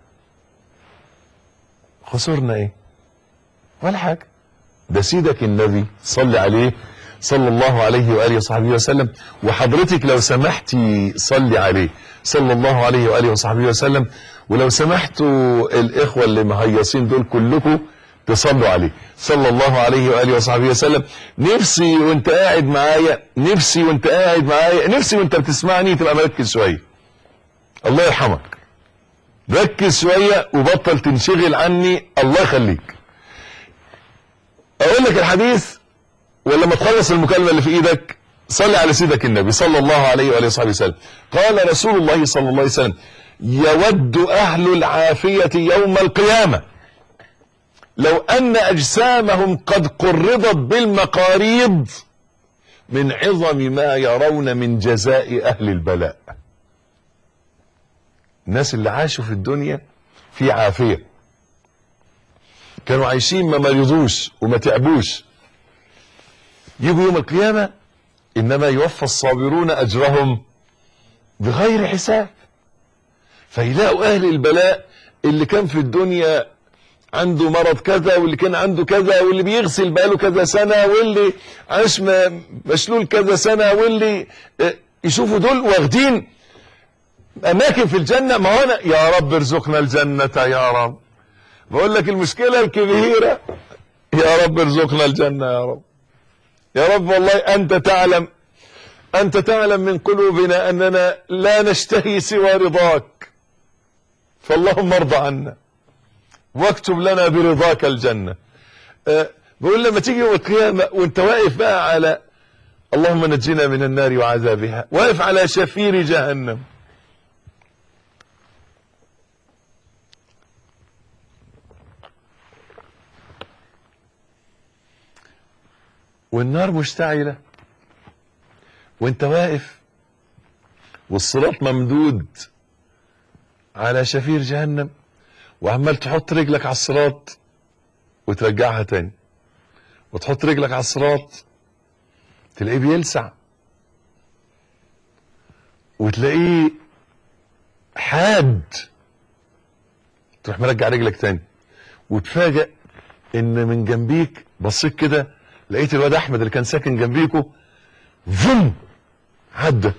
خسرنا ايه ولا حاجة ده سيدك النبي صلي عليه صلى الله عليه وآله وصحبه وسلم وحضرتك لو سمحتي صلي عليه صلى الله عليه وآله وصحبه وسلم ولو سمحتوا الإخوة اللي مهيصين دول كلكم تصلوا عليه صلى الله عليه وآله وصحبه وسلم نفسي وانت قاعد معايا نفسي وانت قاعد معايا نفسي وانت بتسمعني تبقى مركز شوية الله يرحمك ركز شوية وبطل تنشغل عني الله يخليك اقول لك الحديث ولما تخلص المكالمة اللي في ايدك صلي على سيدك النبي صلى الله عليه وآله وصحبه وسلم قال رسول الله صلى الله عليه وسلم يود اهل العافية يوم القيامة لو ان اجسامهم قد قرضت بالمقاريض من عظم ما يرون من جزاء اهل البلاء الناس اللي عاشوا في الدنيا في عافية كانوا عايشين ما مرضوش وما تعبوش يجوا يوم القيامة انما يوفى الصابرون اجرهم بغير حساب فيلاقوا اهل البلاء اللي كان في الدنيا عنده مرض كذا واللي كان عنده كذا واللي بيغسل بقاله كذا سنة واللي عاش م- مشلول كذا سنة واللي آه، يشوفوا دول واخدين اماكن في الجنة ما هو انا يا رب ارزقنا الجنة يا رب بقول لك المشكلة الكبيرة يا رب ارزقنا الجنة يا رب يا رب والله انت تعلم انت تعلم من قلوبنا اننا لا نشتهي سوى رضاك فاللهم ارضى عنا واكتب لنا برضاك الجنة أه بقول لما تيجي يوم القيامة وانت واقف بقى على اللهم نجنا من النار وعذابها واقف على شفير جهنم والنار مشتعلة وانت واقف والصراط ممدود على شفير جهنم وعمال تحط رجلك على الصراط وترجعها تاني وتحط رجلك على الصراط تلاقيه بيلسع وتلاقيه حاد تروح مرجع رجلك تاني وتفاجئ ان من جنبيك بصيت كده لقيت الواد احمد اللي كان ساكن جنبيكو فم عدى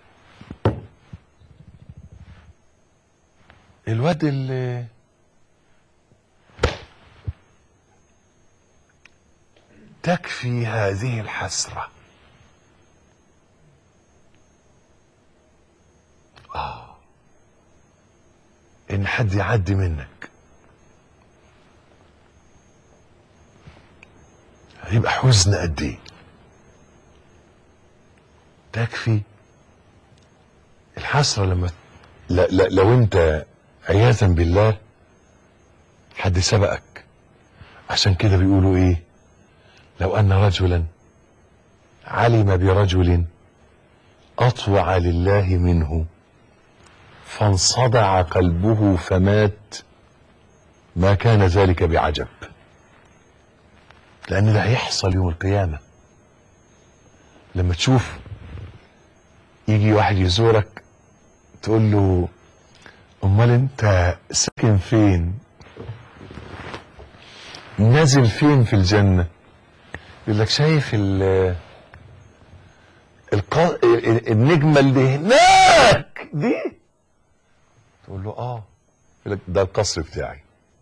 الواد اللي تكفي هذه الحسرة آه إن حد يعدي منك هيبقى حزن قد إيه تكفي الحسرة لما لا لا لو أنت عياذا بالله حد سبقك عشان كده بيقولوا إيه لو ان رجلا علم برجل اطوع لله منه فانصدع قلبه فمات ما كان ذلك بعجب لان ده هيحصل يوم القيامه لما تشوف يجي واحد يزورك تقول له امال انت ساكن فين نازل فين في الجنة يقول لك شايف ال الق... النجمة اللي هناك دي تقول له اه يقول لك ده القصر بتاعي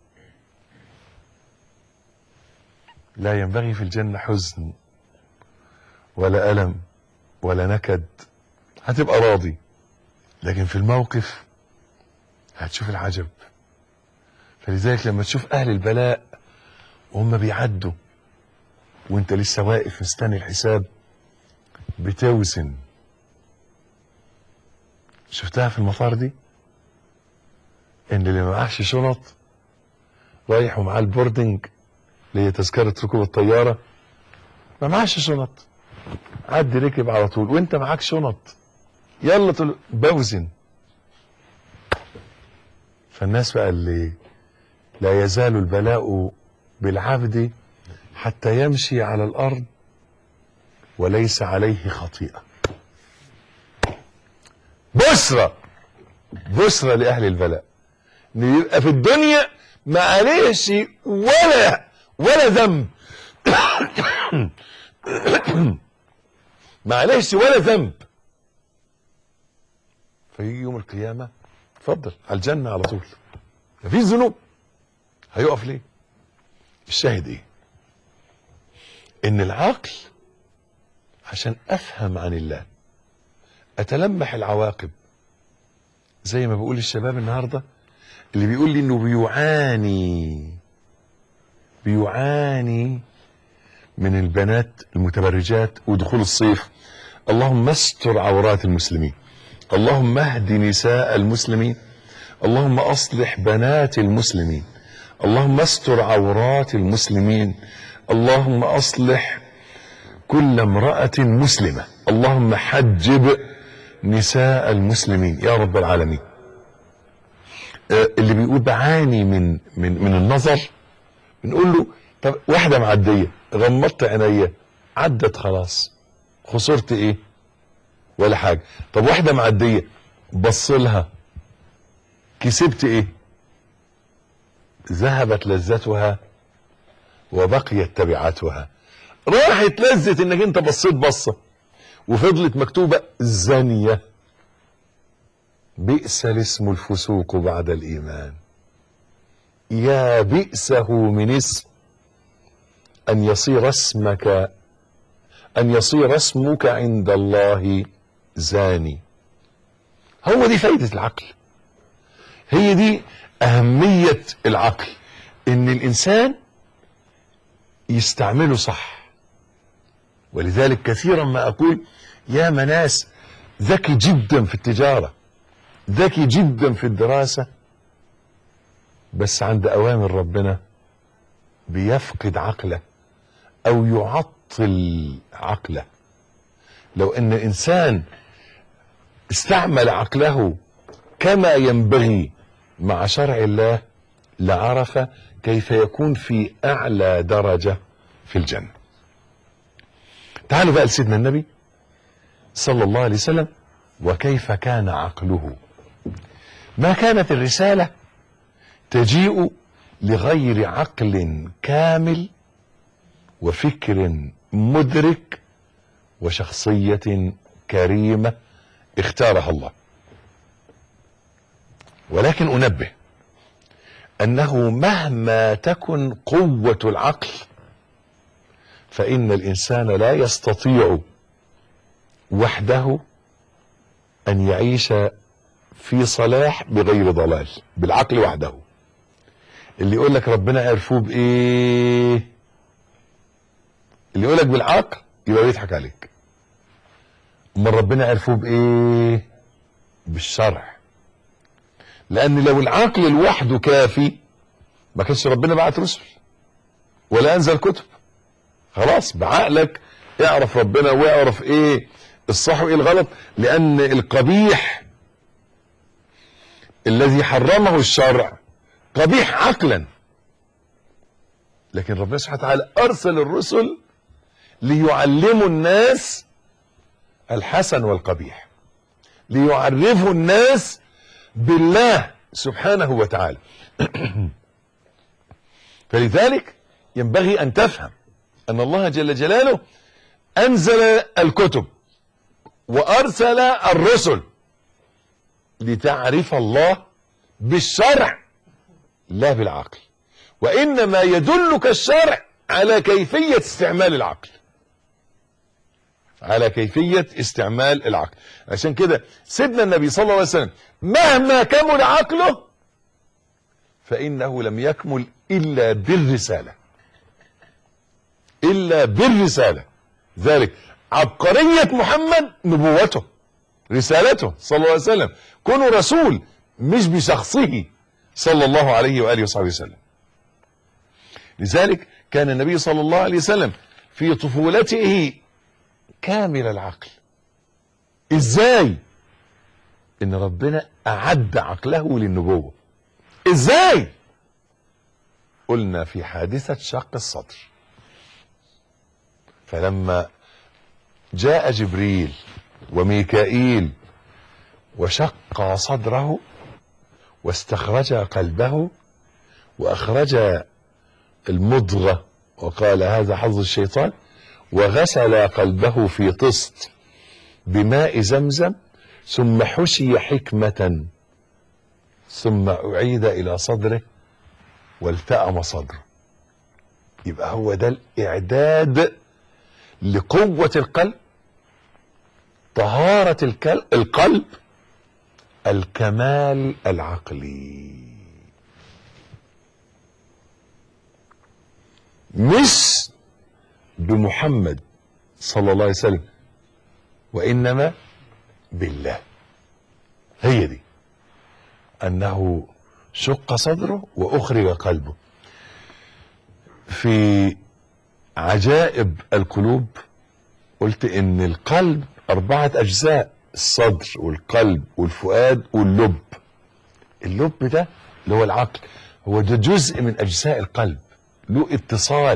لا ينبغي في الجنة حزن ولا ألم ولا نكد هتبقى راضي لكن في الموقف هتشوف العجب فلذلك لما تشوف أهل البلاء وهم بيعدوا وانت لسه واقف مستني الحساب بتوزن شفتها في المطار دي ان اللي معهش شنط رايح ومعاه البوردنج اللي هي تذكرة ركوب الطيارة ما معهش شنط عدي ركب على طول وانت معاك شنط يلا تقول بوزن فالناس بقى اللي لا يزال البلاء بالعبد حتى يمشي على الارض وليس عليه خطيئه بشرى بشرى لاهل البلاء ان يبقى في الدنيا ما عليهش ولا ولا ذنب ما عليهش ولا ذنب فيجي يوم القيامه اتفضل على الجنه على طول مفيش ذنوب هيقف ليه الشاهد ايه ان العقل عشان افهم عن الله اتلمح العواقب زي ما بقول الشباب النهارده اللي بيقول لي انه بيعاني بيعاني من البنات المتبرجات ودخول الصيف اللهم استر عورات المسلمين اللهم اهد نساء المسلمين اللهم اصلح بنات المسلمين اللهم استر عورات المسلمين اللهم اصلح كل امرأة مسلمة اللهم حجب نساء المسلمين يا رب العالمين آه، اللي بيقول بعاني من من من النظر بنقول له طب واحدة معدية غمضت عينيا عدت خلاص خسرت ايه ولا حاجة طب واحدة معدية بص لها كسبت ايه ذهبت لذتها وبقيت تبعاتها راحت لذة انك انت بصيت بصة وفضلت مكتوبة زانية بئس الاسم الفسوق بعد الايمان يا بئسه من اسم ان يصير اسمك ان يصير اسمك عند الله زاني هو دي فايدة العقل هي دي اهمية العقل ان الانسان يستعمله صح ولذلك كثيرا ما اقول يا مناس ذكي جدا في التجارة ذكي جدا في الدراسة بس عند اوامر ربنا بيفقد عقله او يعطل عقله لو ان انسان استعمل عقله كما ينبغي مع شرع الله لعرف كيف يكون في اعلى درجه في الجنه. تعالوا بقى لسيدنا النبي صلى الله عليه وسلم وكيف كان عقله. ما كانت الرساله تجيء لغير عقل كامل وفكر مدرك وشخصيه كريمه اختارها الله. ولكن انبه انه مهما تكن قوه العقل فان الانسان لا يستطيع وحده ان يعيش في صلاح بغير ضلال بالعقل وحده اللي يقول لك ربنا عرفوه بايه اللي يقول لك بالعقل يبقى بيضحك عليك امال ربنا عرفوه بايه بالشرع لان لو العقل لوحده كافي ما كانش ربنا بعت رسل ولا انزل كتب خلاص بعقلك اعرف ربنا واعرف ايه الصح وايه الغلط لان القبيح الذي حرمه الشرع قبيح عقلا لكن ربنا سبحانه وتعالى ارسل الرسل ليعلموا الناس الحسن والقبيح ليعرفوا الناس بالله سبحانه وتعالى فلذلك ينبغي ان تفهم ان الله جل جلاله انزل الكتب وارسل الرسل لتعرف الله بالشرع لا بالعقل وانما يدلك الشرع على كيفية استعمال العقل على كيفية استعمال العقل عشان كده سيدنا النبي صلى الله عليه وسلم مهما كمل عقله فإنه لم يكمل إلا بالرسالة إلا بالرسالة ذلك عبقرية محمد نبوته رسالته صلى الله عليه وسلم كونه رسول مش بشخصه صلى الله عليه وآله وصحبه وسلم لذلك كان النبي صلى الله عليه وسلم في طفولته كامل العقل ازاي ان ربنا اعد عقله للنبوة ازاي قلنا في حادثة شق الصدر فلما جاء جبريل وميكائيل وشق صدره واستخرج قلبه واخرج المضغة وقال هذا حظ الشيطان وغسل قلبه في طست بماء زمزم ثم حشي حكمة ثم أعيد إلى صدره والتأم صدره يبقى هو ده الإعداد لقوة القلب طهارة الكل- القلب الكمال العقلي مش بمحمد صلى الله عليه وسلم وإنما بالله هي دي أنه شق صدره وأخرج قلبه في عجائب القلوب قلت إن القلب أربعة أجزاء الصدر والقلب والفؤاد واللب اللب ده اللي هو العقل هو ده جزء من أجزاء القلب له اتصال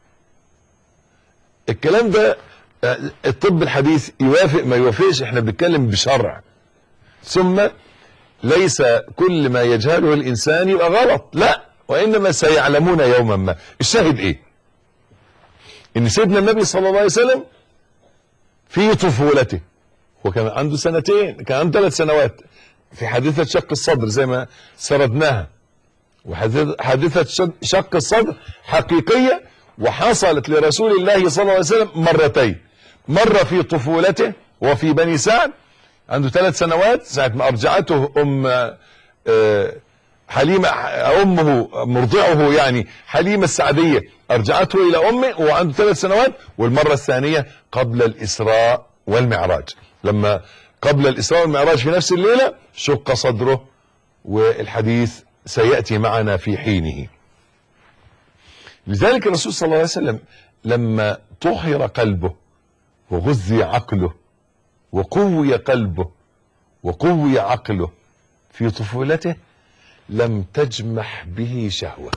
الكلام ده آه، الطب الحديث يوافق ما يوافقش احنا بنتكلم بشرع ثم ليس كل ما يجهله الانسان يبقى غلط لا وانما سيعلمون يوما ما الشاهد ايه ان سيدنا النبي صلى الله عليه وسلم في طفولته هو كان عنده سنتين كان عنده ثلاث سنوات في حادثة شق الصدر زي ما سردناها وحادثة شق- شق الصدر حقيقية وحصلت لرسول الله صلى الله عليه وسلم مرتين مرة في طفولته وفي بني سعد عنده ثلاث سنوات ساعة ما أرجعته أم آه، حليمة أمه مرضعه يعني حليمة السعدية أرجعته إلى أمه وهو عنده ثلاث سنوات والمرة الثانية قبل الإسراء والمعراج لما قبل الإسراء والمعراج في نفس الليلة شق صدره والحديث سيأتي معنا في حينه لذلك الرسول صلى الله عليه وسلم لما طهر قلبه وغذي عقله وقوي قلبه وقوي عقله في طفولته لم تجمح به شهوة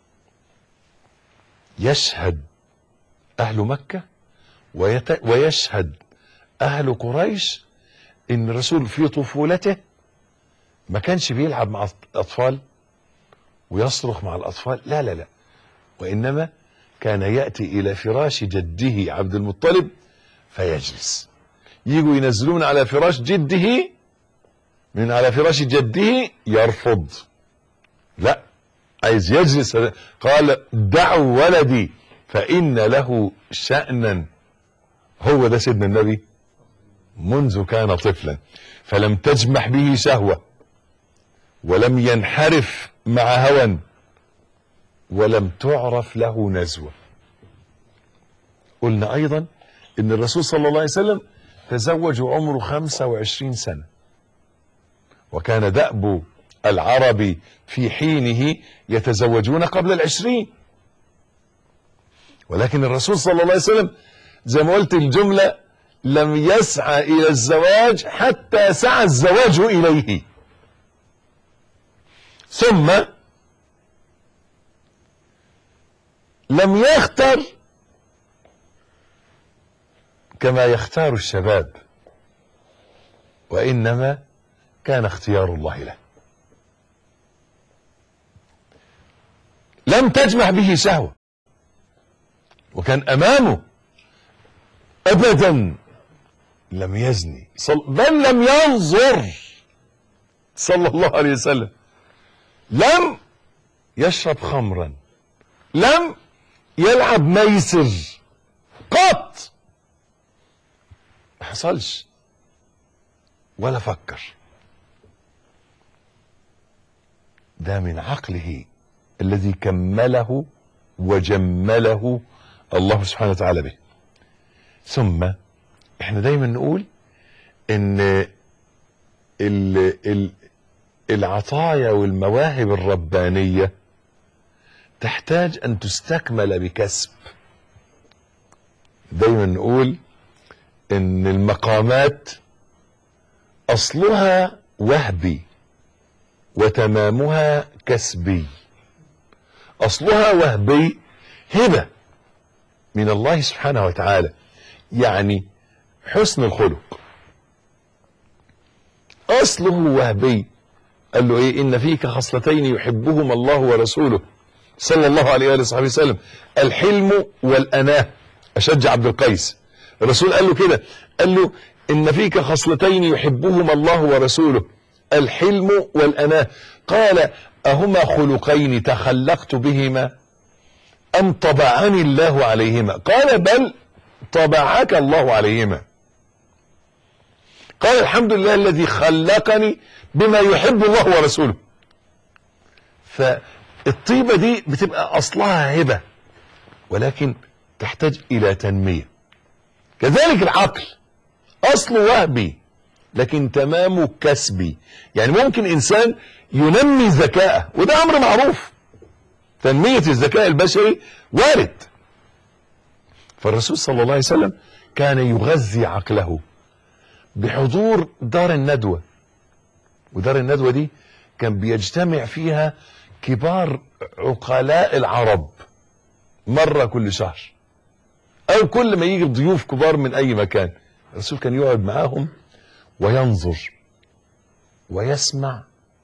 يشهد أهل مكة ويت... ويشهد أهل قريش إن الرسول في طفولته ما كانش بيلعب مع الأطفال ويصرخ مع الأطفال لا لا لا وإنما كان يأتي إلى فراش جده عبد المطلب فيجلس يجوا ينزلون على فراش جده من على فراش جده يرفض لا عايز يجلس قال دعوا ولدي فإن له شأنا هو ده سيدنا النبي منذ كان طفلا فلم تجمح به شهوة ولم ينحرف مع هوى ولم تعرف له نزوة قلنا أيضا إن الرسول صلى الله عليه وسلم تزوج عمره 25 سنة وكان دأب العرب في حينه يتزوجون قبل العشرين ولكن الرسول صلى الله عليه وسلم زي ما قلت الجملة لم يسعى إلى الزواج حتى سعى الزواج إليه ثم لم يختر كما يختار الشباب وإنما كان اختيار الله له لم تجمع به شهوة وكان أمامه أبدا لم يزني صل بل لم ينظر صلى الله عليه وسلم لم يشرب خمرا لم يلعب ميسر قط ما حصلش ولا فكر ده من عقله الذي كمله وجمله الله سبحانه وتعالى به ثم احنا دايما نقول ان ال ال العطايا والمواهب الربانية تحتاج ان تستكمل بكسب دايما نقول ان المقامات اصلها وهبي وتمامها كسبي اصلها وهبي هبه من الله سبحانه وتعالى يعني حسن الخلق اصله وهبي قال له ايه ان فيك خصلتين يحبهما الله ورسوله صلى الله عليه واله وصحبه وسلم الحلم والاناه اشج عبد القيس الرسول قال له كده قال له ان فيك خصلتين يحبهما الله ورسوله الحلم والاناه قال اهما خلقين تخلقت بهما ام طبعني الله عليهما قال بل طبعك الله عليهما قال الحمد لله الذي خلقني بما يحب الله ورسوله فالطيبة دي بتبقى أصلها هبة ولكن تحتاج إلى تنمية كذلك العقل أصله وهبي لكن تمامه كسبي يعني ممكن إنسان ينمي ذكاءه وده أمر معروف تنمية الذكاء البشري وارد فالرسول صلى الله عليه وسلم كان يغذي عقله بحضور دار الندوة ودار الندوة دي كان بيجتمع فيها كبار عقلاء العرب مرة كل شهر أو كل ما يجي ضيوف كبار من أي مكان الرسول كان يقعد معاهم وينظر ويسمع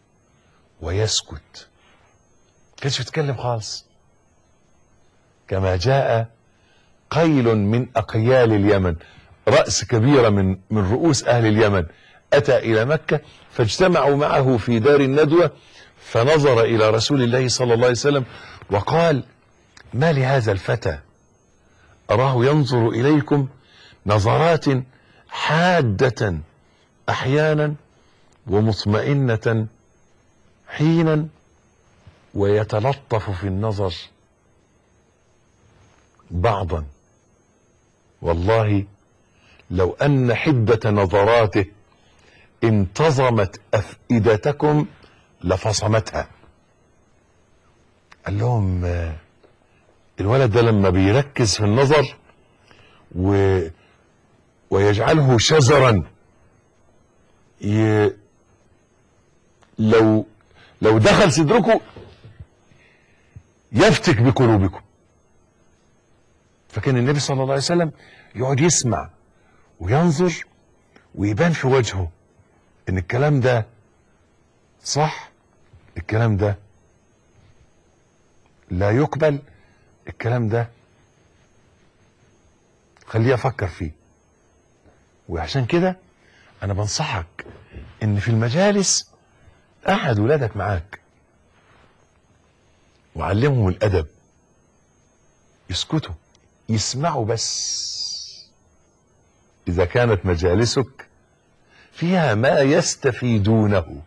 ويسكت كانش يتكلم خالص كما جاء قيل من أقيال اليمن رأس كبيرة من من رؤوس أهل اليمن أتى إلى مكة فاجتمعوا معه في دار الندوة فنظر إلى رسول الله صلى الله عليه وسلم وقال ما لهذا الفتى أراه ينظر إليكم نظرات حادة أحيانا ومطمئنة حينا ويتلطف في النظر بعضا والله لو أن حدة نظراته انتظمت أفئدتكم لفصمتها قال لهم آه، الولد ده لما بيركز في النظر و ويجعله شزرا ي... لو لو دخل صدركم يفتك بقلوبكم فكان النبي صلى الله عليه وسلم يقعد يسمع وينظر ويبان في وجهه ان الكلام ده صح الكلام ده لا يقبل الكلام ده خليه افكر فيه وعشان كده انا بنصحك ان في المجالس قعد ولادك معاك وعلمهم الادب يسكتوا يسمعوا بس اذا كانت مجالسك فيها ما يستفيدونه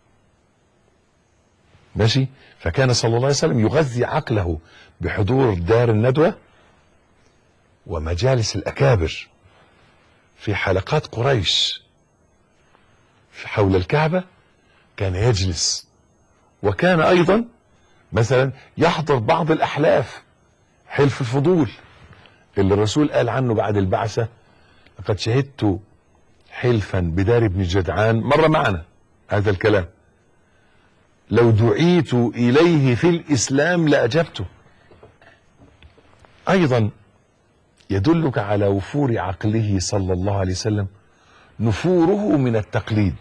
ماشي فكان صلى الله عليه وسلم يغذي عقله بحضور دار الندوة ومجالس الأكابر في حلقات قريش في حول الكعبة كان يجلس وكان أيضا مثلا يحضر بعض الأحلاف حلف الفضول اللي الرسول قال عنه بعد البعثة لقد شهدت حلفا بدار بن جدعان مر معنا هذا الكلام لو دعيت إليه في الإسلام لأجبته أيضا يدلك على وفور عقله صلى الله عليه وسلم نفوره من التقليد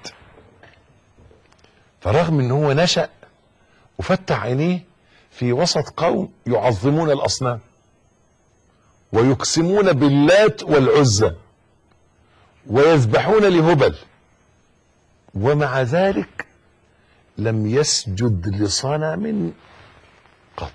فرغم ان هو نشأ وفتح عينيه في وسط قوم يعظمون الأصنام ويقسمون باللات والعزى ويذبحون لهبل ومع ذلك لم يسجد لصنم قط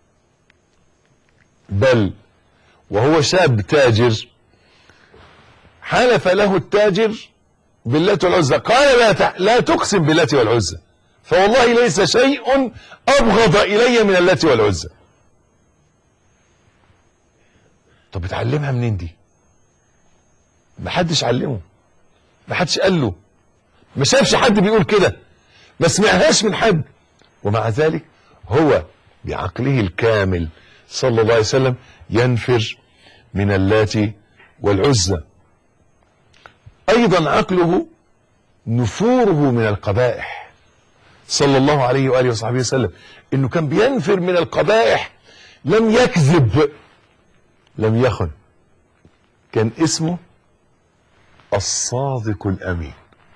بل وهو شاب تاجر حلف له التاجر باللات والعزى قال لا ت- لا تقسم باللات والعزى فوالله ليس شيء ابغض الي من اللات والعزى طب اتعلمها منين دي ما حدش علمه ما حدش قال له ما شافش حد بيقول كده ما سمعهاش من حد ومع ذلك هو بعقله الكامل صلى الله عليه وسلم ينفر من اللات والعزى ايضا عقله نفوره من القبائح صلى الله عليه واله وصحبه وسلم انه كان بينفر من القبائح لم يكذب لم يخن كان اسمه الصادق الامين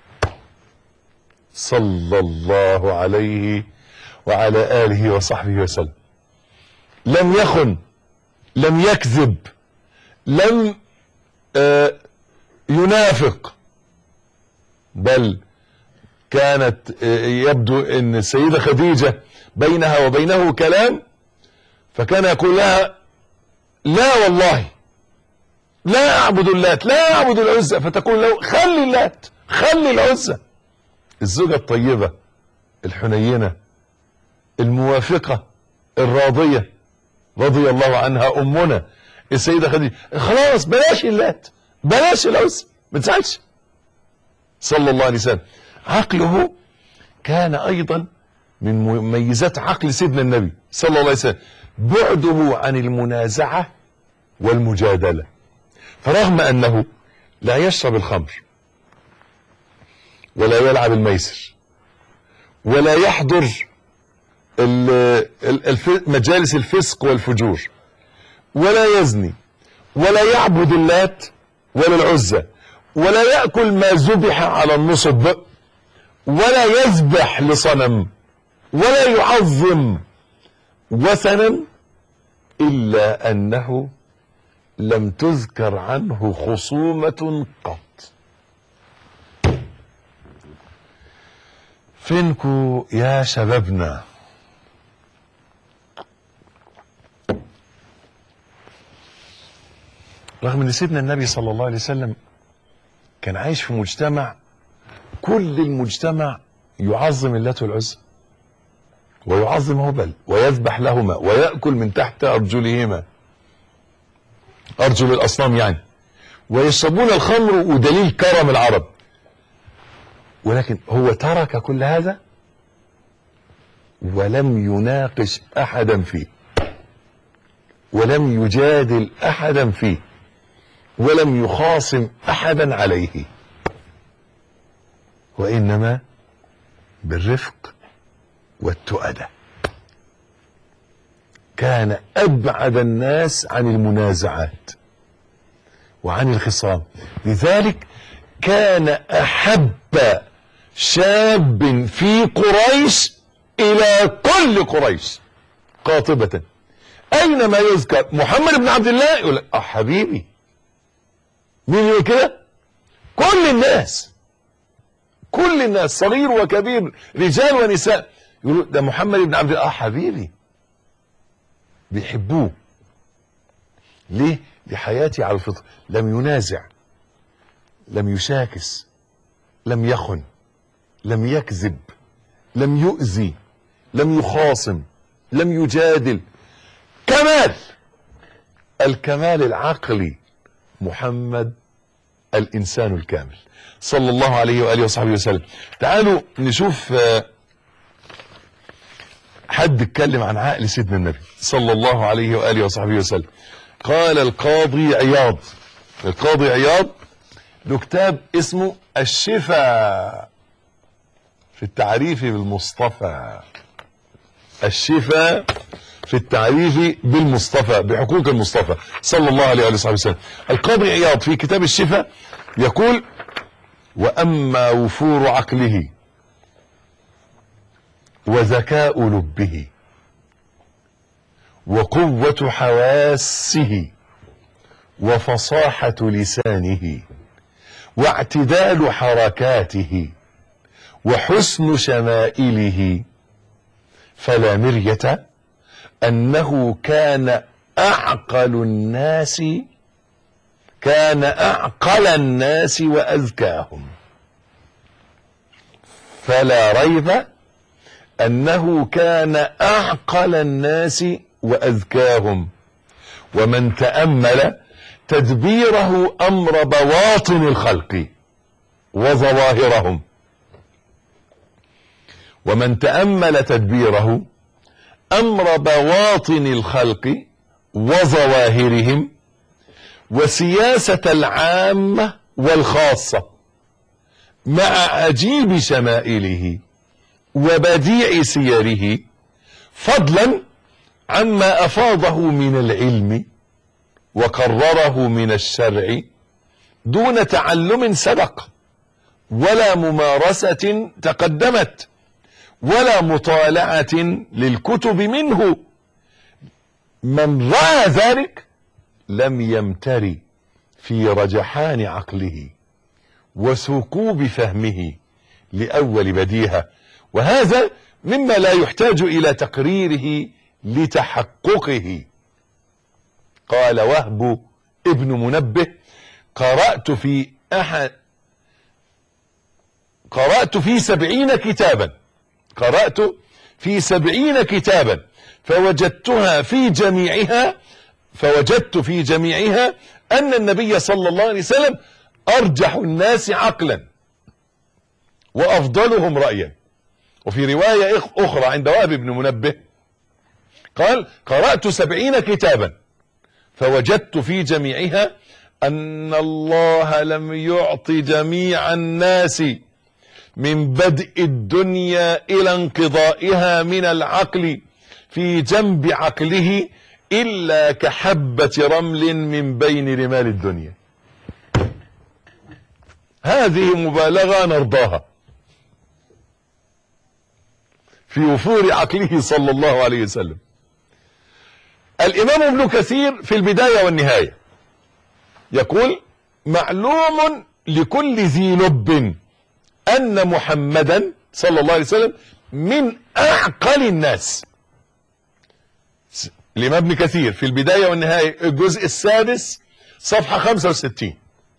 صلى الله عليه وعلى اله وصحبه وسلم لم يخن لم يكذب لم آه ينافق بل كانت آه، يبدو ان السيده خديجه بينها وبينه كلام فكان يقول لها لا والله لا اعبد اللات لا اعبد العزى فتقول له خلي اللات خلي العزى الزوجه الطيبه الحنينه الموافقه الراضيه رضي الله عنها امنا السيده خديجه خلاص بلاش اللات بلاش العزى ما تزعلش صلى الله عليه وسلم عقله كان ايضا من مميزات عقل سيدنا النبي صلى الله عليه وسلم بعده عن المنازعه والمجادله فرغم انه لا يشرب الخمر ولا يلعب الميسر ولا يحضر ال- ال- الف- مجالس الفسق والفجور ولا يزني ولا يعبد اللات ولا العزى ولا يأكل ما ذبح على النصب ولا يذبح لصنم ولا يعظم وثنا إلا أنه لم تذكر عنه خصومة قط فينكو يا شبابنا رغم ان سيدنا النبي صلى الله عليه وسلم كان عايش في مجتمع كل المجتمع يعظم اللات والعزى ويعظم هبل ويذبح لهما ويأكل من تحت أرجلهما أرجل الأصنام يعني ويشربون الخمر ودليل كرم العرب ولكن هو ترك كل هذا ولم يناقش أحدا فيه ولم يجادل أحدا فيه ولم يخاصم أحدا عليه وإنما بالرفق والتؤدة كان أبعد الناس عن المنازعات وعن الخصام لذلك كان أحب شاب في قريش إلى كل قريش قاطبة أينما يذكر محمد بن عبد الله يقول لك، اه حبيبي مين يقول كده كل الناس كل الناس صغير وكبير رجال ونساء يقولوا ده محمد بن عبد الله آه حبيبي بيحبوه ليه لحياتي على الفطر لم ينازع لم يشاكس لم يخن لم يكذب لم يؤذي لم يخاصم لم يجادل كمال الكمال العقلي محمد الانسان الكامل صلى الله عليه واله وصحبه وسلم تعالوا نشوف آه، حد اتكلم عن عقل سيدنا النبي صلى الله عليه وآله وصحبه وسلم قال القاضي عياض القاضي عياض له كتاب اسمه الشفاء في التعريف بالمصطفى الشفاء في التعريف بالمصطفى بحقوق المصطفى صلى الله عليه وآله وصحبه وسلم القاضي عياض في كتاب الشفاء يقول وأما وفور عقله وذكاء لبه وقوة حواسه وفصاحة لسانه واعتدال حركاته وحسن شمائله فلا مرية أنه كان أعقل الناس كان أعقل الناس وأذكاهم فلا ريب أنه كان أعقل الناس وأذكاهم ومن تأمل تدبيره أمر بواطن الخلق وظواهرهم ومن تأمل تدبيره أمر بواطن الخلق وظواهرهم وسياسة العامة والخاصة مع عجيب شمائله وبديع سيره فضلا عما أفاضه من العلم وقرره من الشرع دون تعلم سبق ولا ممارسة تقدمت ولا مطالعة للكتب منه من رأى ذلك لم يمتري في رجحان عقله وثقوب فهمه لأول بديهة وهذا مما لا يحتاج إلى تقريره لتحققه قال وهب ابن منبه قرأت في أحد قرأت في سبعين كتابا قرأت في سبعين كتابا فوجدتها في جميعها فوجدت في جميعها أن النبي صلى الله عليه وسلم أرجح الناس عقلا وأفضلهم رأيا وفي رواية أخرى عند وهب بن منبه قال قرأت سبعين كتابا فوجدت في جميعها أن الله لم يعط جميع الناس من بدء الدنيا إلى انقضائها من العقل في جنب عقله إلا كحبة رمل من بين رمال الدنيا هذه مبالغة نرضاها في وفور عقله صلى الله عليه وسلم الإمام ابن كثير في البداية والنهاية يقول معلوم لكل ذي لب أن محمدا صلى الله عليه وسلم من أعقل الناس الإمام ابن كثير في البداية والنهاية الجزء السادس صفحة 65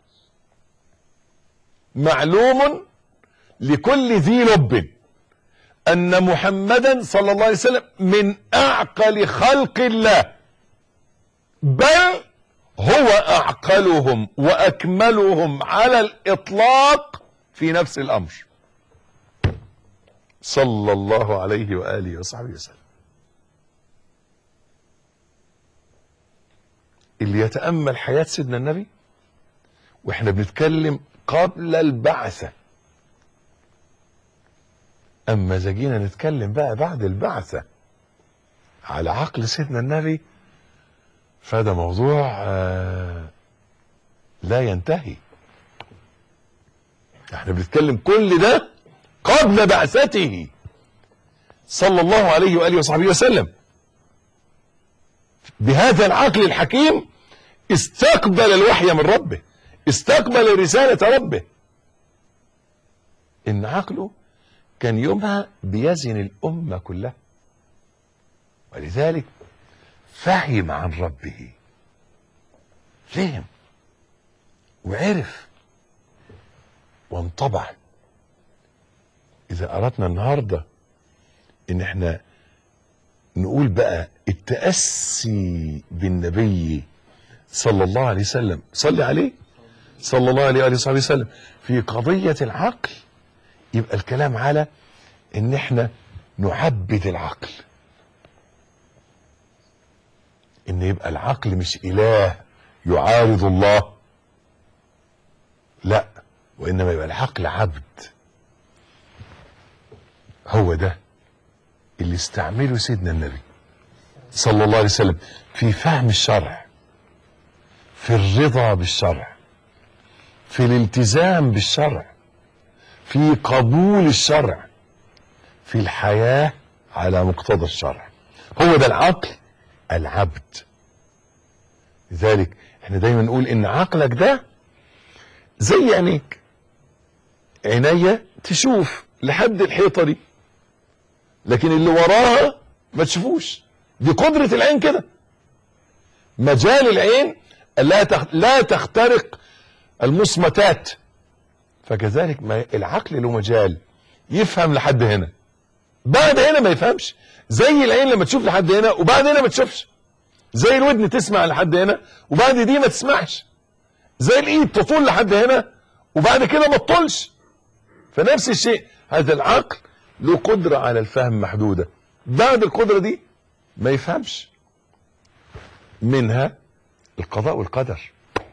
معلوم لكل ذي لب أن محمدا صلى الله عليه وسلم من أعقل خلق الله بل هو أعقلهم وأكملهم على الإطلاق في نفس الأمر صلى الله عليه وآله وصحبه وسلم اللي يتأمل حياة سيدنا النبي واحنا بنتكلم قبل البعثة اما اذا جينا نتكلم بقى بعد البعثة على عقل سيدنا النبي فده موضوع آه لا ينتهي احنا بنتكلم كل ده قبل بعثته صلى الله عليه وآله وصحبه وسلم بهذا العقل الحكيم استقبل الوحي من ربه استقبل رسالة ربه إن عقله كان يومها بيزن الأمة كلها ولذلك فهم عن ربه فهم وعرف وانطبع إذا أردنا النهاردة إن احنا نقول بقى التأسي بالنبي صلى الله عليه وسلم صلي عليه صلى الله عليه وآله وصحبه وسلم في قضية العقل يبقى الكلام على ان احنا نعبد العقل ان يبقى العقل مش اله يعارض الله لا وانما يبقى العقل عبد هو ده اللي استعمله سيدنا النبي صلى الله عليه وسلم في فهم الشرع في الرضا بالشرع في الالتزام بالشرع في قبول الشرع في الحياة على مقتضى الشرع هو ده العقل العبد لذلك احنا دايما نقول ان عقلك ده زي عينيك عينيا تشوف لحد الحيطة دي لكن اللي وراها ما تشوفوش دي قدرة العين كده مجال العين لا لا تخترق المصمتات فكذلك ما العقل له مجال يفهم لحد هنا بعد هنا ما يفهمش زي العين لما تشوف لحد هنا وبعد هنا ما تشوفش زي الودن تسمع لحد هنا وبعد دي ما تسمعش زي الايد تطول لحد هنا وبعد كده ما تطولش فنفس الشيء هذا العقل له قدرة على الفهم محدودة بعد القدرة دي ما يفهمش منها القضاء والقدر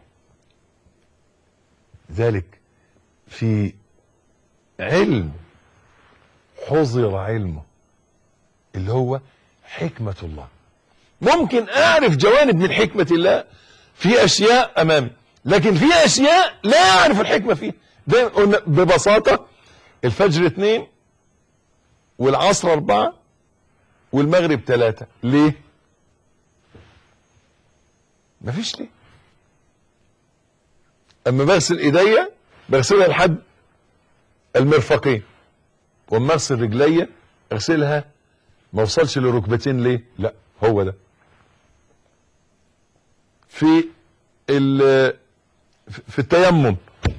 ذلك في علم حظر علمه اللي هو حكمة الله ممكن اعرف جوانب من حكمة الله في اشياء امامي لكن في اشياء لا اعرف الحكمة فيها ده قلنا ببساطة الفجر اثنين والعصر اربعة والمغرب ثلاثة ليه مفيش ليه اما بغسل ايديا بغسلها لحد المرفقين واما اغسل رجليا اغسلها ما اوصلش لركبتين ليه لا هو ده في في التيمم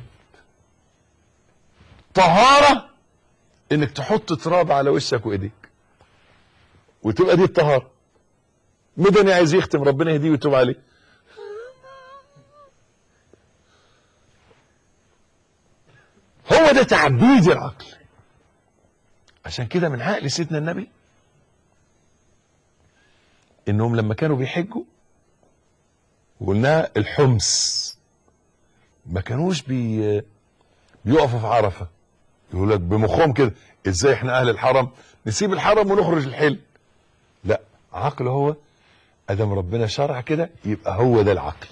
طهارة انك تحط تراب على وشك وايديك وتبقى دي الطهارة مدني عايز يختم ربنا يهديه ويتوب عليه هو ده تعبيد العقل عشان كده من عقل سيدنا النبي انهم لما كانوا بيحجوا وقلنا الحمص ما كانوش بي بيقفوا في عرفه يقول لك بمخهم كده ازاي احنا اهل الحرم نسيب الحرم ونخرج الحل لا عقل هو ادم ربنا شرع كده يبقى هو ده العقل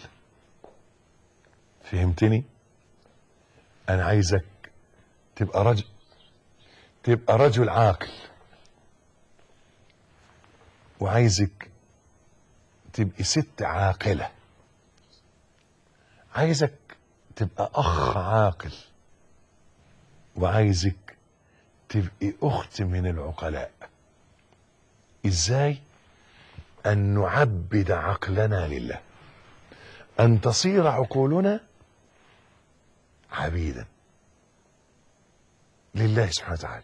فهمتني انا عايزك تبقى رجل تبقى رجل عاقل وعايزك تبقي ست عاقلة عايزك تبقى أخ عاقل وعايزك تبقي أخت من العقلاء إزاي أن نعبد عقلنا لله أن تصير عقولنا عبيدا لله سبحانه وتعالى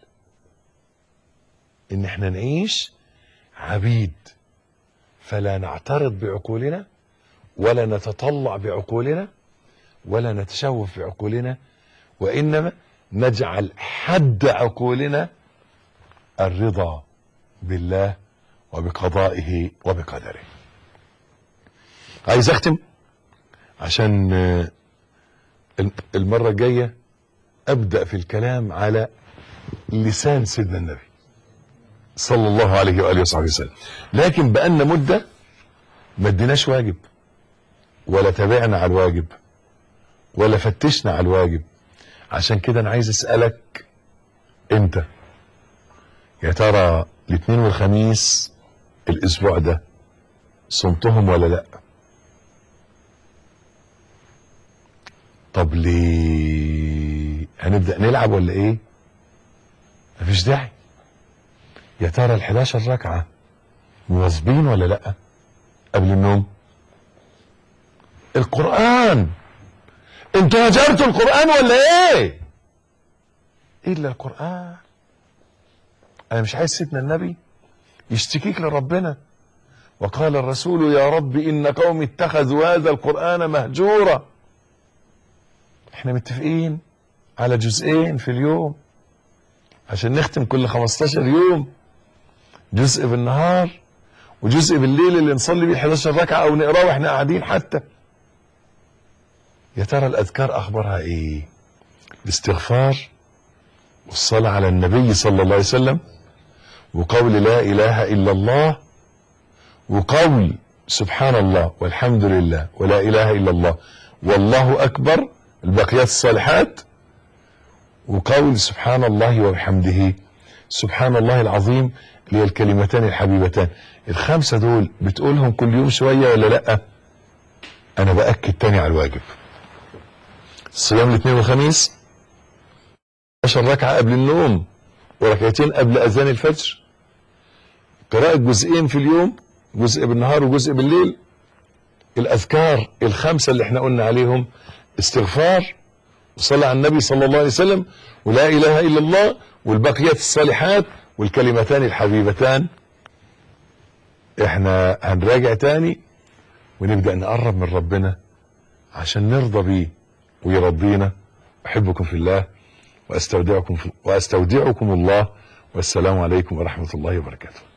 ان احنا نعيش عبيد فلا نعترض بعقولنا ولا نتطلع بعقولنا ولا نتشوف بعقولنا وانما نجعل حد عقولنا الرضا بالله وبقضائه وبقدره عايز اختم عشان المره الجايه ابدا في الكلام على لسان سيدنا النبي صلى الله عليه واله وصحبه وسلم لكن بقالنا مده ما اديناش واجب ولا تابعنا على الواجب ولا فتشنا على الواجب عشان كده انا عايز اسالك انت يا ترى الاثنين والخميس الاسبوع ده صمتهم ولا لا طب ليه هنبدأ نلعب ولا ايه مفيش داعي يا ترى ال 11 ركعة مواظبين ولا لا قبل النوم القرآن انتوا هجرتوا القرآن ولا ايه الا القرآن انا مش عايز سيدنا النبي يشتكيك لربنا وقال الرسول يا رب ان قومي اتخذوا هذا القرآن مهجورا احنا متفقين على جزئين في اليوم عشان نختم كل 15 يوم جزء بالنهار وجزء بالليل اللي نصلي بيه 11 ركعة او نقراه واحنا قاعدين حتى يا ترى الاذكار اخبارها ايه الاستغفار والصلاة على النبي صلى الله عليه وسلم وقول لا اله الا الله وقول سبحان الله والحمد لله ولا اله الا الله والله اكبر الباقيات الصالحات وقول سبحان الله وبحمده سبحان الله العظيم اللي هي الكلمتان الحبيبتان الخمسة دول بتقولهم كل يوم شوية ولا لا انا باكد تاني على الواجب صيام الاثنين والخميس 10 ركعة قبل النوم وركعتين قبل اذان الفجر قراءة جزئين في اليوم جزء بالنهار وجزء بالليل الاذكار الخمسة اللي احنا قلنا عليهم استغفار وصلى على النبي صلى الله عليه وسلم ولا اله الا الله والبقيات الصالحات والكلمتان الحبيبتان احنا هنراجع تاني ونبدأ نقرب من ربنا عشان نرضى بيه ويرضينا احبكم في الله واستودعكم في واستودعكم الله والسلام عليكم ورحمة الله وبركاته